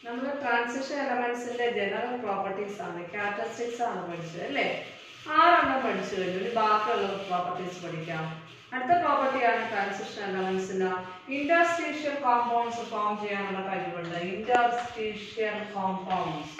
നമ്മൾ ട്രാൻസിഷൻ എലമെന്റ്സിന്റെ general properties ആണ് ക്യാരക്ടറിസ്റ്റിക്സ് ആണ് പഠിച്ചത് അല്ലേ ആറെണ്ണം പഠിച്ചു കഴിഞ്ഞു ഇനി ബാക്കിയുള്ള പ്രോപ്പർട്ടീസ് പഠിക്കാം അടുത്ത പ്രോപ്പർട്ടിയാണ് ട്രാൻസിഷൻ എലമെന്റ്സിന് ഇന്റർസ്റ്റീഷ്യൽ കോമ്പൗണ്ട്സ് ഫോം ചെയ്യാനുള്ള കഴിവുണ്ട് interstitial compounds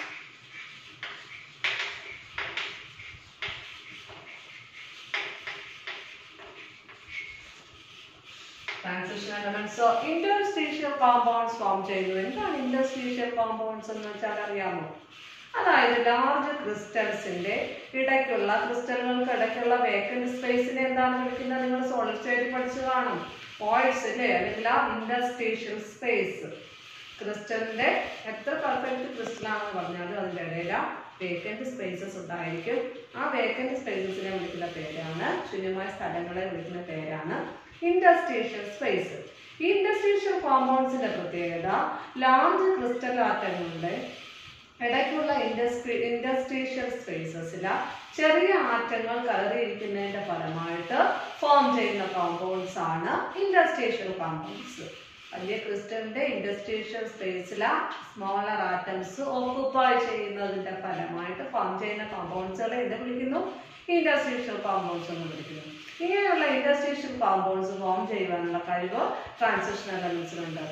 transition elements interstitial compounds form ചെയ്യുന്നു എന്താണ് ഇന്റർസ്റ്റീഷ്യൽ കോമ്പൗണ്ട്സ് എന്ന് വെച്ചാൽ അറിയാമോ അതായത് ലാർജ് ക്രിസ്റ്റൽസിന്റെ ഇടയ്ക്കുള്ള ക്രിസ്റ്റലുകൾക്ക് ഇടയ്ക്കുള്ള വേക്കൻറ്റ് സ്പേസിനെ എന്താണ് വിളിക്കുന്നത് നിങ്ങൾ സോളിഡ് സ്റ്റേറ്റ് പഠിച്ചു കാണും വോയിഡ്സ് അല്ലേ അല്ലെങ്കിൽ ആ ഇന്റർസ്റ്റീഷ്യൽ സ്പേസ് ക്രിസ്റ്റലിന്റെ എത്ര പെർഫെക്റ്റ് ക്രിസ്റ്റൽ ആണെന്ന് പറഞ്ഞാലും അതിൻ്റെ ഇടയിൽ വേക്കൻറ്റ് സ്പേസസ് ഉണ്ടായിരിക്കും ആ വേക്കൻറ്റ് സ്പേസസിനെ വിളിക്കുന്ന പേരാണ് ശൂന്യമായ സ്ഥലങ്ങളെ വിളിക്കുന്ന പേരാണ് ഇൻഡസ്ട്രീഷ്യൽ സ്പേസ് ഈ ഇൻഡസ്ട്രീഷ്യൽ കോമ്പൗണ്ട്സിന്റെ പ്രത്യേകത ലാർജ് ക്രിസ്റ്റൽ ആറ്റങ്ങളുടെ ഇടയ്ക്കുള്ള ഇൻഡസ്ട്രി ഇൻഡസ്ട്രീഷ്യൽ സ്പേസസിൽ ചെറിയ ആറ്റങ്ങൾ കലറിയിരിക്കുന്നതിന്റെ ഫലമായിട്ട് ഫോം ചെയ്യുന്ന കോമ്പൗണ്ട്സ് ആണ് ഇൻഡസ്ട്രീഷ്യൽ കോമ്പൗണ്ട്സ് വലിയ ക്രിസ്റ്റലിന്റെ ഇൻഡസ്ട്രീഷ്യൽ സ്പേസിൽ സ്മോളർ ആറ്റംസ് ഓക്കുപ്പൈ ചെയ്യുന്നതിന്റെ ഫലമായിട്ട് ഫോം ചെയ്യുന്ന കോമ്പൗണ്ട്സുകളെ എന്ത് വിളിക്കുന്നു ഇൻഡസ്ട്രീഷ്യൽ കോമ്പൗണ്ട്സ് എന്ന് വിളിക്കുന്നു ഇങ്ങനെയുള്ള ഇൻഡസ്ട്രീഷ്യൽ കോമ്പൗണ്ട്സ് ഫോം ചെയ്യുവാനുള്ള കഴിവ് ട്രാൻസിഷൻ എലമെന്റ്സിനുണ്ട്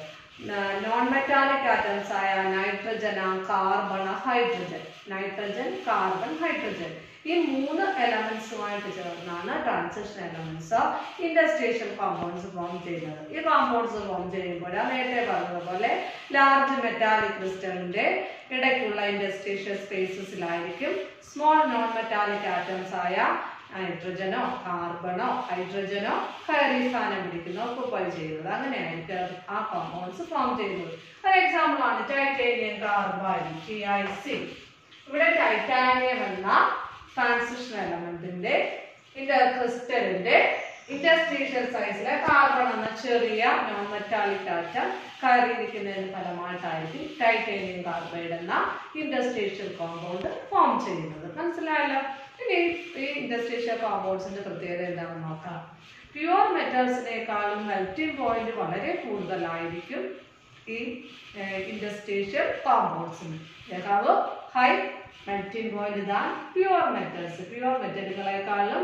നോൺ മെറ്റാലിക് ആറ്റംസ് ആയ nitrogen carbon hydrogen nitrogen carbon hydrogen ഈ മൂന്ന് എലമെന്റ്സുമായിട്ട് ചേർന്നാണ് transition elements interstitial compounds form ചെയ്യുന്നത് ഈ കോമ്പൗണ്ട്സ് ഫോം ചെയ്യുമ്പോൾ നേരത്തെ പറഞ്ഞതുപോലെ ലാർജ് മെറ്റാലിക് ക്രിസ്റ്റലിന്റെ ഇടയ്ക്കുള്ള ഇൻഡസ്ട്രീഷ്യൽ സ്പേസസിലായിരിക്കും സ്മോൾ നോൺ മെറ്റാലിക് ആറ്റംസ് ആയ നൈട്രജനോ കാർബണോ ഹൈഡ്രജനോ കയറി സ്ഥാനം പിടിക്കുന്നോ ഒക്കുപ്പൈ ചെയ്യുന്നത് അങ്ങനെയായിരിക്കും ആ കോമ്പൗണ്ട്സ് ഫോം ചെയ്യുന്നത് ഒരു എക്സാമ്പിൾ ആണ് titanium carbide T I C ഇവിടെ ടൈറ്റാനിയം എന്ന ട്രാൻസിഷൻ എലമെന്റിന്റെ ക്രിസ്റ്റലിന്റെ ഇൻഡസ്ട്രീഷ്യൽ സൈസിലെ കാർബൺ എന്ന ചെറിയ നോൺ മെറ്റാലിക് ആറ്റം കയറിയിരിക്കുന്നതിന് ഫലമായിട്ടായിരിക്കും ടൈറ്റേനിയം കാർബൈഡ് എന്ന ഇൻഡസ്ട്രീഷ്യൽ കോമ്പൗണ്ട് ഫോം ചെയ്യുന്നത് മനസ്സിലായല്ലോ ഇനി ഈ ഇൻഡസ്ട്രീഷ്യൽ കോമ്പൗണ്ട്സിന്റെ പ്രത്യേകത എന്താണെന്ന് നോക്കാം പ്യുവർ മെറ്റൽസിനേക്കാളും മെൽറ്റിംഗ് പോയിന്റ് വളരെ കൂടുതലായിരിക്കും ഈ ഇൻഡസ്ട്രീഷ്യൽ കോമ്പൗണ്ട്സിന് have high melting point than pure metals pure മെറ്റലുകളെക്കാളും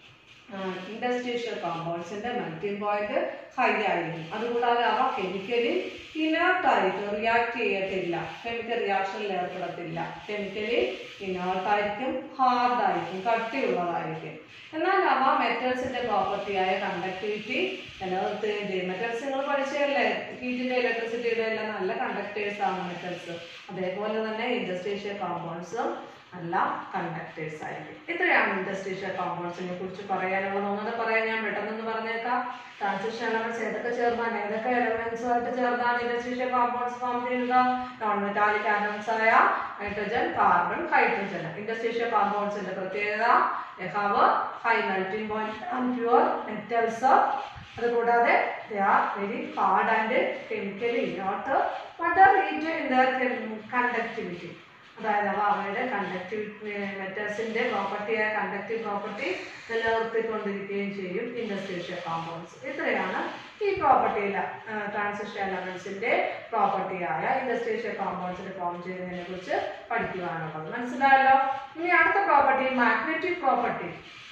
ഇൻഡസ്ട്രീഷ്യൽ കോമ്പൗണ്ട്സിന്റെ മെൽറ്റിംഗ് പോയിന്റ് ഹൈ ആയിരിക്കും അതുകൂടാതെ അവ കെമിക്കലി ഇനേർട്ട് ആയിരിക്കും റിയാക്ട് ചെയ്യത്തില്ല കെമിക്കൽ റിയാക്ഷനിൽ ഏർപ്പെടത്തില്ല കെമിക്കലി ഇനേർട്ട് ആയിരിക്കും ഹാർഡ് ആയിരിക്കും കട്ടിയുള്ളതായിരിക്കും എന്നാൽ അവ മെറ്റൽസിന്റെ പ്രോപ്പർട്ടിയായ കണ്ടക്ടിവിറ്റി നിലനിർത്തുകയും ചെയ്യും മെറ്റൽസ് നിങ്ങൾ പഠിച്ചതല്ലേ ഹീറ്റിന്റെ ഇലക്ട്രിസിറ്റിയുടെ എല്ലാം നല്ല കണ്ടക്ടേഴ്സ് ആണ് മെറ്റൽസ് അതേപോലെ തന്നെ ഇൻഡസ്ട്രീഷ്യൽ കോമ്പൗണ്ട്സും നല്ല കണ്ടക്ടേഴ്സ് ആയിരിക്കും ഇത്രയാണ് ഇൻഡസ്ട്രീഷ്യൽ കോമ്പൗണ്ട്സിനെ കുറിച്ച് പറയാനുള്ളത് ഒന്നുകൂടെ പറയാൻ ഞാൻ പെട്ടെന്ന് പറഞ്ഞേക്കാം ട്രാൻസിഷൻ എലമെന്റ്സ് ഏതൊക്കെ ചേർന്നാണ് ഏതൊക്കെ എലമെന്റ്സുമായിട്ട് ചേർന്നാണ് ഇൻഡസ്ട്രീഷ്യൽ കോമ്പൗണ്ട്സ് ഫോം ചെയ്യുന്നത് നോൺ മെറ്റാലിക് ആറ്റംസ് ആയ നൈട്രജൻ കാർബൺ ഹൈഡ്രജൻ ഇൻഡസ്ട്രീഷ്യൽ കോമ്പൗണ്ട്സിന്റെ പ്രത്യേകത have high melting point and pure metals അതുകൂടാതെ they are very hard and chemically not but are retain their conductivity അതായത് അവ അവയുടെ കണ്ടക്ടിവിറ്റി മെറ്റൽസിന്റെ പ്രോപ്പർട്ടിയായ കണ്ടക്റ്റീവ് പ്രോപ്പർട്ടി നിലനിർത്തിക്കൊണ്ടിരിക്കുകയും ചെയ്യും ഇൻഡസ്ട്രീഷ്യൽ കോമ്പൗണ്ട്സ് ഇത്രയാണ് ഈ പ്രോപ്പർട്ടിയില ട്രാൻസിഷൻ എലമെന്റ്സിന്റെ പ്രോപ്പർട്ടിയായ ഇൻഡസ്ട്രീഷ്യൽ കോമ്പൗണ്ട്സിനെ ഫോം ചെയ്യുന്നതിനെ കുറിച്ച് പഠിക്കുവാനുള്ളത് മനസ്സിലായല്ലോ ഇനി അടുത്ത പ്രോപ്പർട്ടി മാഗ്നറ്റിക് പ്രോപ്പർട്ടി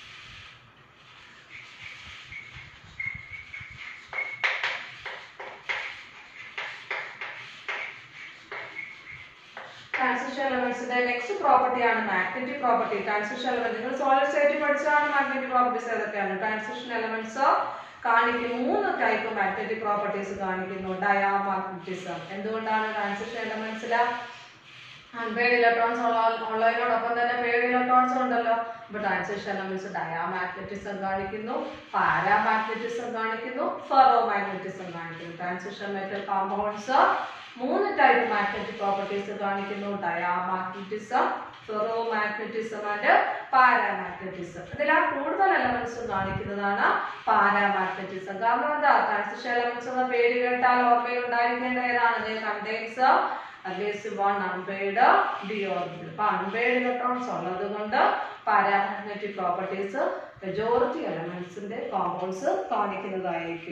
ട്രാൻസിഷൻ എലമെന്റ്സിന്റെ നെക്സ്റ്റ് പ്രോപ്പർട്ടിയാണ് മാഗ്നറ്റിക് പ്രോപ്പർട്ടി ട്രാൻസിഷൻ എലമെന്റ് നിങ്ങൾ സോളിഡ് സ്റ്റേറ്റ് പഠിച്ചതാണ് മാഗ്നറ്റിക് പ്രോപ്പർട്ടീസ് ഏതൊക്കെയാണ് ട്രാൻസിഷൻ എലമെന്റ്സ് കാണിക്കുന്നു മൂന്ന് ടൈപ്പ് മാഗ്നറ്റിക് പ്രോപ്പർട്ടീസ് കാണിക്കുന്നു ഡയാമാഗ്നറ്റിസം എന്തുകൊണ്ടാണ് ട്രാൻസിഷൻ എലമെന്റ്സിൽ അൺപെയ്ഡ് ഇലക്ട്രോൺസ് ഉള്ള ഉള്ളതിനോടൊപ്പം തന്നെ പെയ്ഡ് ഇലക്ട്രോൺസ് ഉണ്ടല്ലോ അപ്പൊ ട്രാൻസിഷൻ എലമെന്റ്സ് ഡയാമാഗ്നറ്റിസം കാണിക്കുന്നു പാരാമാഗ്നറ്റിസം കാണിക്കുന്നു ഫെറോ മാഗ്നറ്റിസം കാണിക്കുന്നു ട്രാൻസിഷൻ മെറ്റൽ കോമ്പൗണ്ട്സ് മൂന്ന് ടൈപ്പ് മാഗ്നറ്റിക് പ്രോപ്പർട്ടീസ് കാണിക്കുന്നു diamagnetism ferromagnetism and paramagnetism ഇതിൽ ആ കൂടുതൽ എലമെന്റ്സ് കാണിക്കുന്നതാണ് പാരാമാഗ്നറ്റിസം കാരണം എന്താ ട്രാൻസിഷൻ എലമെന്റ്സ് എന്ന പേര് കേട്ടാൽ ഓർമ്മയിൽ ഉണ്ടായിരിക്കേണ്ട ഏതാണ് contains at least one unpaired D orbital അപ്പൊ അൺപെയ്ഡ് ഇലക്ട്രോൺസ് ഉള്ളത് കൊണ്ട് പാരാമാഗ്നറ്റിക് പ്രോപ്പർട്ടീസ് മെജോറിറ്റി എലമെന്റ്സിന്റെ കോമ്പൗണ്ട്സ് കാണിക്കുന്നതായിരിക്കും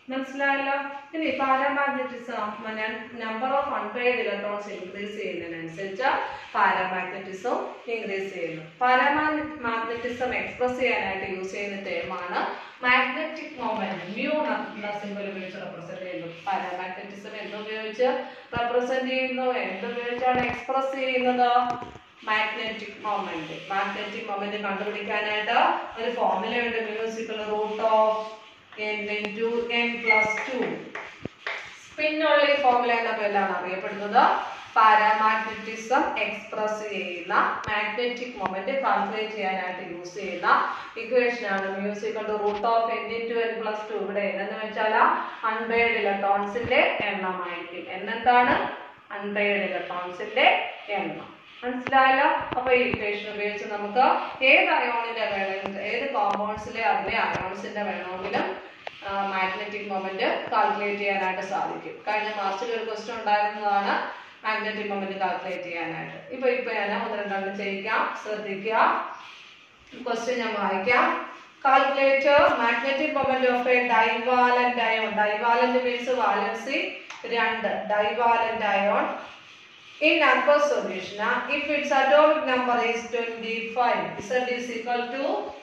മനസ്സിലായല്ലോ ഇനി paramagnetism number of unpaired electrons increase ചെയ്യുന്നതിനനുസരിച്ച് പാരാമാഗ്നറ്റിസം ഇൻക്രീസ് ചെയ്യുന്നു പാരാമാഗ്നറ്റിസം എക്സ്പ്രസ് ചെയ്യാനായിട്ട് യൂസ് ചെയ്യുന്ന ടേമാണ് മാഗ്നറ്റിക് മൊമെന്റ് മ്യൂ എന്ന സിമ്പിൾ ഉപയോഗിച്ച് റെപ്രസെന്റ് ചെയ്യുന്നു പാരാമാഗ്നറ്റിസം എന്തുപയോഗിച്ച് റെപ്രസെന്റ് ചെയ്യുന്നു എന്തുപയോഗിച്ചാണ് എക്സ്പ്രസ് ചെയ്യുന്നത് മാഗ്നറ്റിക് മൊമെന്റ് മാഗ്നറ്റിക് മൊമെന്റ് കണ്ടുപിടിക്കാനായിട്ട് ഒരു ഫോർമുലയുണ്ട് mu is equal root of N into N plus two സ്പിന്നോളി formula എന്ന പേരിലാണ് അറിയപ്പെടുന്നത് പാരാമാഗ്നറ്റിസം എക്സ്പ്രസ് ചെയ്യുന്ന മാഗ്നറ്റിക് മൊമെന്റ് കാൽക്കുലേറ്റ് ചെയ്യാനായിട്ട് യൂസ് ചെയ്യുന്ന ഇക്വേഷൻ ആണ് mu is equal root of N into N plus two ഇവിടെ എന്ന് വെച്ചാൽ അൺപെയ്ഡ് ഇലക്ട്രോൺസിന്റെ എണ്ണമായിരിക്കും എന്നെന്താണ് അൺപെയ്ഡ് ഇലക്ട്രോൺസിന്റെ എണ്ണം മനസ്സിലായല്ലോ അപ്പൊ ഈ ഇക്വേഷൻ ഉപയോഗിച്ച് നമുക്ക് ഏത് അയോണിന്റെ വേണമെങ്കിലും ഏത് കോമ്പൗണ്ട്സിലെ അതിലെ അയോൺസിന്റെ വേണമെങ്കിലും മാഗ്നറ്റിക് മൊമെന്റ് കാൽക്കുലേറ്റ് ചെയ്യാനായിട്ട് സാധിക്കും കഴിഞ്ഞ മാർച്ചിൽ ഒരു ക്വസ്റ്റ്യൻ ഉണ്ടായിരുന്നതാണ് മാഗ്നറ്റിക് മൊമെന്റ് കാൽക്കുലേറ്റ് ചെയ്യാനായിട്ട് ഇപ്പൊ ഇപ്പൊ ഞാൻ ഒന്ന് രണ്ടെണ്ണം ചെയ്യിക്കാം ശ്രദ്ധിക്കുക ക്വസ്റ്റ്യൻ ഞാൻ വായിക്കാം calculate magnetic moment of a divalent ion divalent means valency രണ്ട് divalent ion in aqueous solution uh, if its atomic number is 25 z is equal to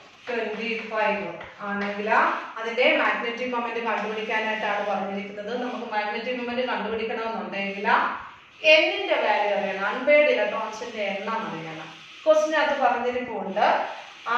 25 ആണെങ്കിൽ അതിന്റെ മാഗ്നറ്റിക് മൊമെന്റ് കണ്ടുപിടിക്കാനായിട്ടാണ് പറഞ്ഞിരിക്കുന്നത് നമുക്ക് മാഗ്നറ്റിക് മൊമെന്റ് കണ്ടുപിടിക്കണമെന്നുണ്ടെങ്കിൽ എന്നിന്റെ വാല്യൂ അറിയണം unpaid ഇലക്ട്രോൺസിന്റെ എണ്ണം അറിയണം ക്വസ്റ്റിനകത്ത് പറഞ്ഞിരിപ്പുണ്ട് ആ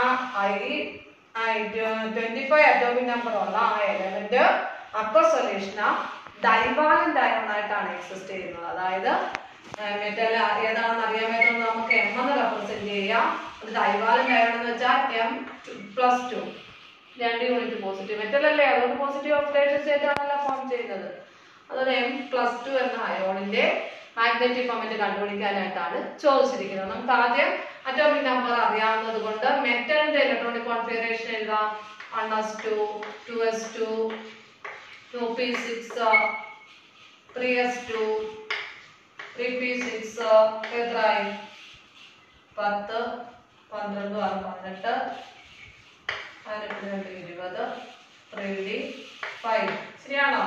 ഐ ട്വന്റി ഫൈവ് അറ്റോമിക് നമ്പർ ഉള്ള ആ എലമെന്റ് അക്വ സൊല്യൂഷന ഡൈവാലന്റ് അയോൺ ആയിട്ടാണ് എക്സിസ്റ്റ് ചെയ്യുന്നത് അതായത് മെറ്റൽ ഏതാണെന്ന് അറിയാൻ പറ്റുന്നത് നമുക്ക് എം എന്ന് റെപ്രസെന്റ് ചെയ്യാം അത് ഡൈവാലന്റ് അയോൺ എന്ന് വെച്ചാൽ എം പ്ലസ് ടു രണ്ട് യൂണിറ്റ് പോസിറ്റീവ് മെറ്റൽ അല്ലേ അതുകൊണ്ട് പോസിറ്റീവ് ഓക്സിഡേഷൻ സ്റ്റേറ്റ് ആണല്ലോ ഫോം ചെയ്യുന്നത് അതുകൊണ്ട് എം പ്ലസ് ടു എന്ന അയോണിന്റെ മാഗ്നറ്റിക് മൊമെന്റ് കണ്ടുപിടിക്കാനായിട്ടാണ് ചോദിച്ചിരിക്കുന്നത് നമുക്ക് ആദ്യം അറ്റോമിക് നമ്പർ അറിയാവുന്നത് കൊണ്ട് മെറ്റലിന്റെ ഇലക്ട്രോണിക് കോൺഫിഗറേഷൻ എഴുതാം one S two two S two two P six three S two three P six എത്രയായി പത്ത് പന്ത്രണ്ട് ആറ് പതിനെട്ട് പതിനെട്ട് രണ്ട് ഇരുപത് ത്രീ ഡി ഫൈവ് ശരിയാണോ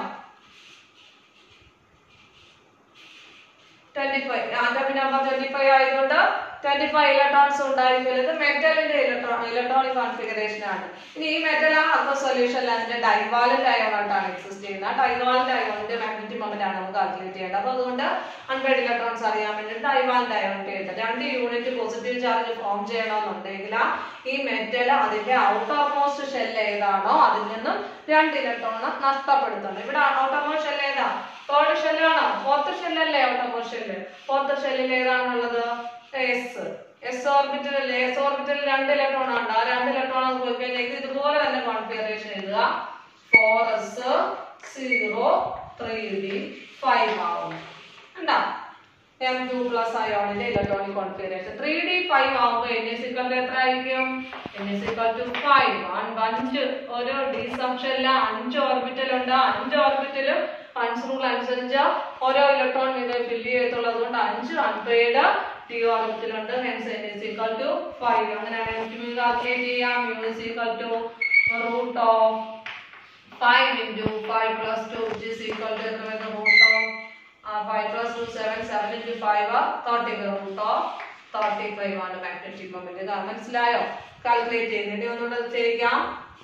twenty five atomic number twenty five ആയതുകൊണ്ട് ട്വന്റി ഫൈവ് ഇലക്ട്രോൺസ് ഉണ്ടായിരിക്കും ഇത് മെറ്റലിന്റെ ഇലക്ട്രോ ഇലക്ട്രോണിക് കോൺഫിഗറേഷൻ ആണ് ഇനി ഈ മെറ്റൽ ആ അക്വ സൊല്യൂഷനിൽ അതിന്റെ ഡൈവാലന്റ് അയോണായിട്ടാണ് എക്സിസ്റ്റ് ചെയ്യുന്നത് ഡൈവാലന്റ് അയോണിന്റെ മാഗ്നറ്റിക് മൊമെന്റ് ആണ് നമുക്ക് കാൽക്കുലേറ്റ് ചെയ്യേണ്ടത് അപ്പൊ അതുകൊണ്ട് അൺപെയ്ഡ് ഇലക്ട്രോൺസ് അറിയാൻ വേണ്ടി ഡൈവാലന്റ് അയോണിന്റെ എഴുതാം രണ്ട് യൂണിറ്റ് പോസിറ്റീവ് ചാർജ് ഫോം ചെയ്യണമെന്നുണ്ടെങ്കിൽ ഈ മെറ്റൽ അതിന്റെ ഔട്ടർ മോസ്റ്റ് ഷെൽ ഏതാണോ അതിൽ നിന്നും രണ്ട് ഇലക്ട്രോൺ നഷ്ടപ്പെടുത്തണം ഇവിടെ ഔട്ടർ മോസ്റ്റ് ഷെൽ ഏതാ തേർഡ് ഷെല്ലാണോ ഫോർത്ത് ഷെല്ലല്ലേ ഔട്ടർ മോസ്റ്റ് ഷെല്ല് ഫോർത്ത് ഷെല്ലിൽ ഏതാണുള്ളത് എസ് എസ് ഓർബിറ്റൽ അല്ലേ എസ് ഓർബിറ്റൽ രണ്ട് ഇലക്ട്രോൺ ഉണ്ട് ആ രണ്ട് ഇലക്ട്രോൺ പോയി കഴിഞ്ഞാൽ ഇത് ഇതുപോലെ തന്നെ കോൺഫിഗറേഷൻ എഴുതുക four s zero three D five ആവും ഉണ്ടാ എം ടു പ്ലസ് അയോണിന്റെ electronic configuration three D five ആവുമ്പോൾ എൻ എസ് ഇക്വൽ എത്ര ആയിരിക്കും n is equal to five അഞ്ച് ഓരോ ഡി സബ്ഷനിൽ അഞ്ച് ഓർബിറ്റൽ ഉണ്ട് അഞ്ച് ഓർബിറ്റലും ഫൺസ് റൂൾ അനുസരിച്ച് ഓരോ ഇലക്ട്രോൺ വീതം ഫില്ല് ചെയ്യത്തുള്ളൂ അതുകൊണ്ട് അഞ്ച് അൺപെയ്ഡ് ഡി ഓർബിറ്റൽ ഉണ്ട് hence n is equal to five അങ്ങനെയാണെങ്കിൽ കാൽക്കുലേറ്റ് ചെയ്യാം mu is equal to root of five into five plus two which is equal to എത്ര വരുന്ന root of five plus two seven seven into five thirty root of thirty five ആണ് magnetic moment മനസ്സിലായോ calculate ചെയ്യുന്നുണ്ട് ഒന്നുകൂടെ ചെയ്യാം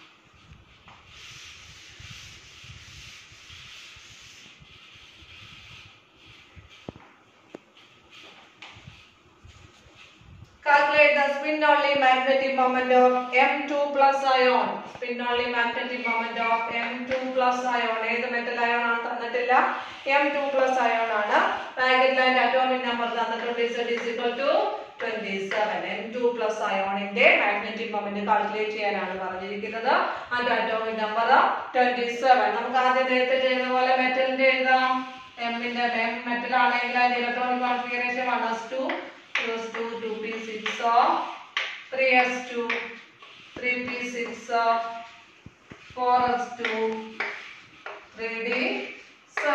Calculate the spin only magnetic moment of M2 plus ion. Spin only magnetic moment of M2 plus ion. ഏത് metal ion ആണ് തന്നിട്ടില്ല M2 plus ion ആണ് പാക്കറ്റ് ലൈൻ അറ്റോമിക് നമ്പർ തന്നിട്ടുണ്ട് Z is equal to 27 M2 plus അയോണിന്റെ magnetic moment calculate ചെയ്യാനാണ് പറഞ്ഞിരിക്കുന്നത് അതിന്റെ അറ്റോമിക് നമ്പർ 27 നമുക്ക് ആദ്യം നേരത്തെ ചെയ്ത പോലെ മെറ്റലിന്റെ എഴുതാം M ന്റെ M മെറ്റൽ ആണെങ്കിൽ അതിന്റെ electronic configuration 1s2 2s2 2p6 3s2 3p6 4s2 3d7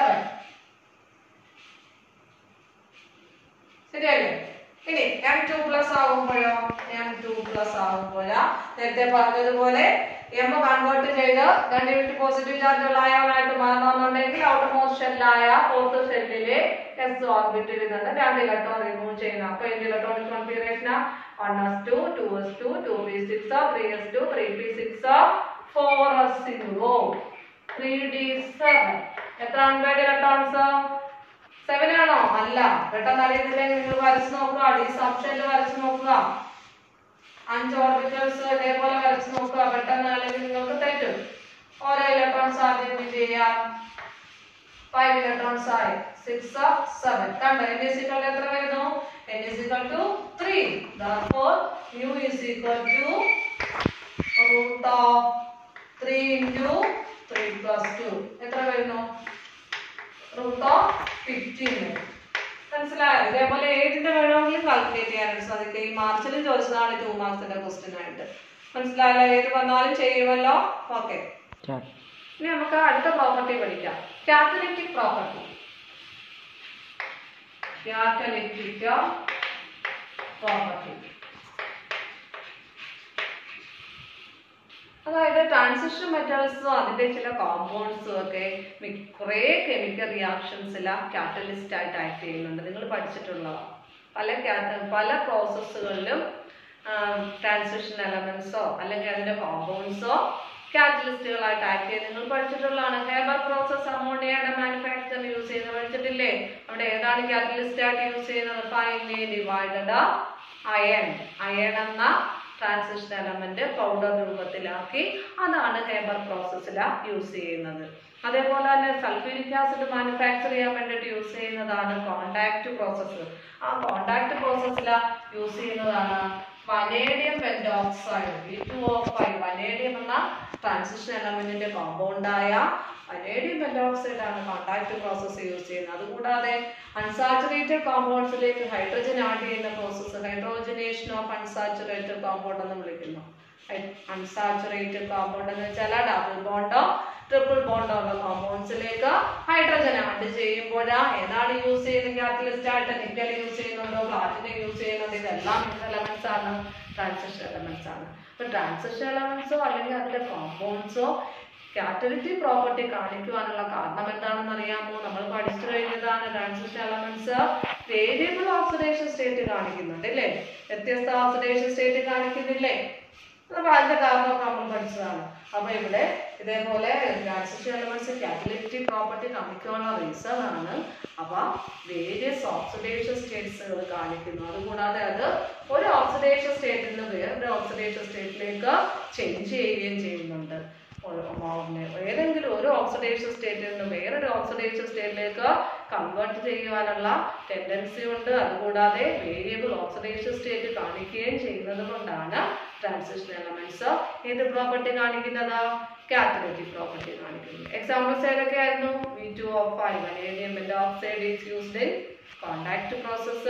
ശരിയല്ലേ ഇനി എം ടു പ്ലസ് ആകുമ്പോഴോ എം ടു പ്ലസ് ആകുമ്പോഴാ നേരത്തെ പറഞ്ഞതുപോലെ എം കൺവേർട്ട് ചെയ്ത് രണ്ട് യൂണിറ്റ് പോസിറ്റീവ് ചാർജുള്ള അയോണായിട്ട് മാറണമെന്നുണ്ടെങ്കിൽ ഔട്ടർ മോസ്റ്റ് ഷെല്ലായ ഫോർത്ത് ഷെല്ലിലെ എസ് ഓർബിറ്റിൽ നിന്ന് രണ്ട് ഇലക്ട്രോൺ റിമൂവ് ചെയ്യണം അപ്പൊ എന്ത് electronic configuration one S two two S two two P six three S two three P six four s zero three d seven എത്ര അൺബൈഡ് ഇലക്ട്രോൺസ് സെവൻ ആണോ അല്ല പെട്ടെന്ന് അറിയുന്നില്ലെങ്കിൽ നിങ്ങൾ വരച്ച് നോക്കുക ഡി സബ്ഷനിൽ വരച്ച് നോക്കുക അഞ്ച് ഓർബിറ്റൽസ് ഇതേപോലെ വരച്ച് നോക്കുക പെട്ടെന്ന് അല്ലെങ്കിൽ നിങ്ങൾക്ക് തെറ്റും ഓരോ ഇലക്ട്രോൺസ് ആദ്യം എന്ത് ചെയ്യാം ഫൈവ് ഇലക്ട്രോൺസ് ആയി സിക്സ് സെവൻ കണ്ടോ എൻ ഇസ് ഈക്വൽ എത്ര വരുന്നു n is equal to three therefore mu is equal to root of 3 into 3 plus 2 എത്ര വരുന്നു റൂട്ട് ഓഫ് ഫിഫ്റ്റീൻ മനസ്സിലായോ ഇതേപോലെ ഏതിന്റെ വേണമെങ്കിലും കാൽക്കുലേറ്റ് ചെയ്യാനായിട്ട് സാധിക്കും ഈ മാർച്ചിലും ചോദിച്ചതാണ് ടു മാർക്സിന്റെ ക്വസ്റ്റ്യൻ ആയിട്ട് മനസ്സിലായല്ലോ ഏത് വന്നാലും ചെയ്യുമല്ലോ ഓക്കെ ഇനി നമുക്ക് അടുത്ത പ്രോപ്പർട്ടി പഠിക്കാം കാറ്റലിറ്റിക് പ്രോപ്പർട്ടി കാറ്റലിറ്റിക് പ്രോപ്പർട്ടി അതായത് ട്രാൻസിഷൻ മെറ്റൽസും അതിന്റെ ചില കോമ്പൗണ്ട്സും ഒക്കെ മി- കുറേ കെമിക്കൽ റിയാക്ഷൻസിൽ കാറ്റലിസ്റ്റ് ആയിട്ട് ആക്ട് ചെയ്യുന്നുണ്ട് നിങ്ങൾ പഠിച്ചിട്ടുള്ളതാണ് പല കാറ്റ- പല പ്രോസസ്സുകളിലും ട്രാൻസിഷൻ എലമെന്റ്സോ അല്ലെങ്കിൽ അതിന്റെ കോമ്പൗണ്ട്സോ കാറ്റലിസ്റ്റുകളായിട്ട് ആക്ട് ചെയ്ത് നിങ്ങൾ പഠിച്ചിട്ടുള്ളതാണ് ഹേബർ പ്രോസസ് അമോണിയയുടെ മാനുഫാക്ചർ യൂസ് ചെയ്യുന്നത് പഠിച്ചിട്ടില്ലേ അവിടെ ഏതാണ് കാറ്റലിസ്റ്റ് ആയിട്ട് യൂസ് ചെയ്യുന്നത് ഫൈനലി ഡിവൈഡഡ് അയൺ അയൺ എന്ന ട്രാൻസിഷൻ എലമെന്റ് പൗഡർ രൂപത്തിലാക്കി അതാണ് ഹേബർ പ്രോസസ്സിൽ യൂസ് ചെയ്യുന്നത് അതേപോലെ തന്നെ സൾഫ്യൂരിക് ആസിഡ് മാനുഫാക്ചർ ചെയ്യാൻ വേണ്ടിയിട്ട് യൂസ് ചെയ്യുന്നതാണ് കോണ്ടാക്ട് പ്രോസസ്സ് ആ കോണ്ടാക്ട് പ്രോസസ്സിൽ യൂസ് ചെയ്യുന്നതാണ് vanadium pentoxide V two O five vanadium എന്ന ട്രാൻസിഷൻ എലമെന്റിന്റെ കോമ്പൗണ്ടായ വനേഡിയം പെൻഡോക്സൈഡ് ആണ് കോണ്ടാക്ട് പ്രോസസ്സ് യൂസ് ചെയ്യുന്നത് അതുകൂടാതെ അൺസാച്ചുറേറ്റഡ് കോമ്പൗണ്ട്സിലേക്ക് ഹൈഡ്രജൻ ആഡ് ചെയ്യുന്ന process hydrogenation of unsaturated compound എന്ന് വിളിക്കുന്നു അൺസാച്ചുറേറ്റഡ് കോമ്പൗണ്ട് എന്ന് വെച്ചാൽ ഡബിൾ ബോണ്ടോ ട്രിപ്പിൾ ബോണ്ടോ ഉള്ള കോമ്പൗണ്ട്സിലേക്ക് ഹൈഡ്രജൻ ആഡ് ചെയ്യുമ്പോൾ ഏതാണ് യൂസ് ചെയ്യുന്നത് കാറ്റലിസ്റ്റ് ആയിട്ട് നിക്കൽ യൂസ് ചെയ്യുന്നുണ്ടോ പ്ലാറ്റിനം യൂസ് ചെയ്യുന്നുണ്ട് ഇതെല്ലാം എലമെന്റ്സ് ആണ് ട്രാൻസിഷൻ എലമെന്റ്സ് ആണ് അപ്പൊ ട്രാൻസിഷൻ എലമെന്റ്സോ അല്ലെങ്കിൽ അതിന്റെ കോമ്പൗണ്ട്സോ കാറ്റലിറ്റിക് പ്രോപ്പർട്ടി കാണിക്കുവാനുള്ള കാരണം എന്താണെന്ന് അറിയാമോ നമ്മൾ പഠിച്ചു കഴിഞ്ഞതാണ് transition elements variable oxidation state കാണിക്കുന്നുണ്ട് അല്ലേ വ്യത്യസ്ത ഓക്സിഡേഷൻ സ്റ്റേറ്റ് കാണിക്കുന്നില്ലേ അപ്പൊ അതിന്റെ കാരണമൊക്കെ നമ്മൾ പഠിച്ചതാണ് അപ്പൊ ഇവിടെ ഇതേപോലെ ട്രാൻസിഷൻ എലമെന്റ്സ് കാറ്റലിറ്റിക് പ്രോപ്പർട്ടി കാണിക്കാനുള്ള റീസൺ ആണ് അപ്പൊ വേരിയസ് ഓക്സിഡേഷൻ സ്റ്റേറ്റ്സുകൾ കാണിക്കുന്നു അതുകൂടാതെ അത് ഒരു ഓക്സിഡേഷൻ സ്റ്റേറ്റിൽ നിന്ന് വേറൊരു ഓക്സിഡേഷൻ സ്റ്റേറ്റിലേക്ക് ചേഞ്ച് ചെയ്യുകയും ചെയ്യുന്നുണ്ട് ഒരു- മോ- ഏതെങ്കിലും ഒരു ഓക്സിഡേഷൻ സ്റ്റേറ്റിൽ നിന്ന് വേറൊരു ഓക്സിഡേഷൻ സ്റ്റേറ്റിലേക്ക് കൺവേർട്ട് ചെയ്യുവാനുള്ള ടെൻഡൻസി ഉണ്ട് അതുകൂടാതെ വേരിയബിൾ ഓക്സിഡേഷൻ സ്റ്റേറ്റ് കാണിക്കുകയും ചെയ്യുന്നത് കൊണ്ടാണ് ട്രാൻസിഷൻ എലമെന്റ്സ് ഏത് പ്രോപ്പർട്ടി കാണിക്കുന്നത് കാറ്റലിറ്റിക് പ്രോപ്പർട്ടി കാണിക്കുന്നത് എക്സാമ്പിൾസ് ഏതൊക്കെയായിരുന്നു V two of five vanadium pentoxide is used in contact process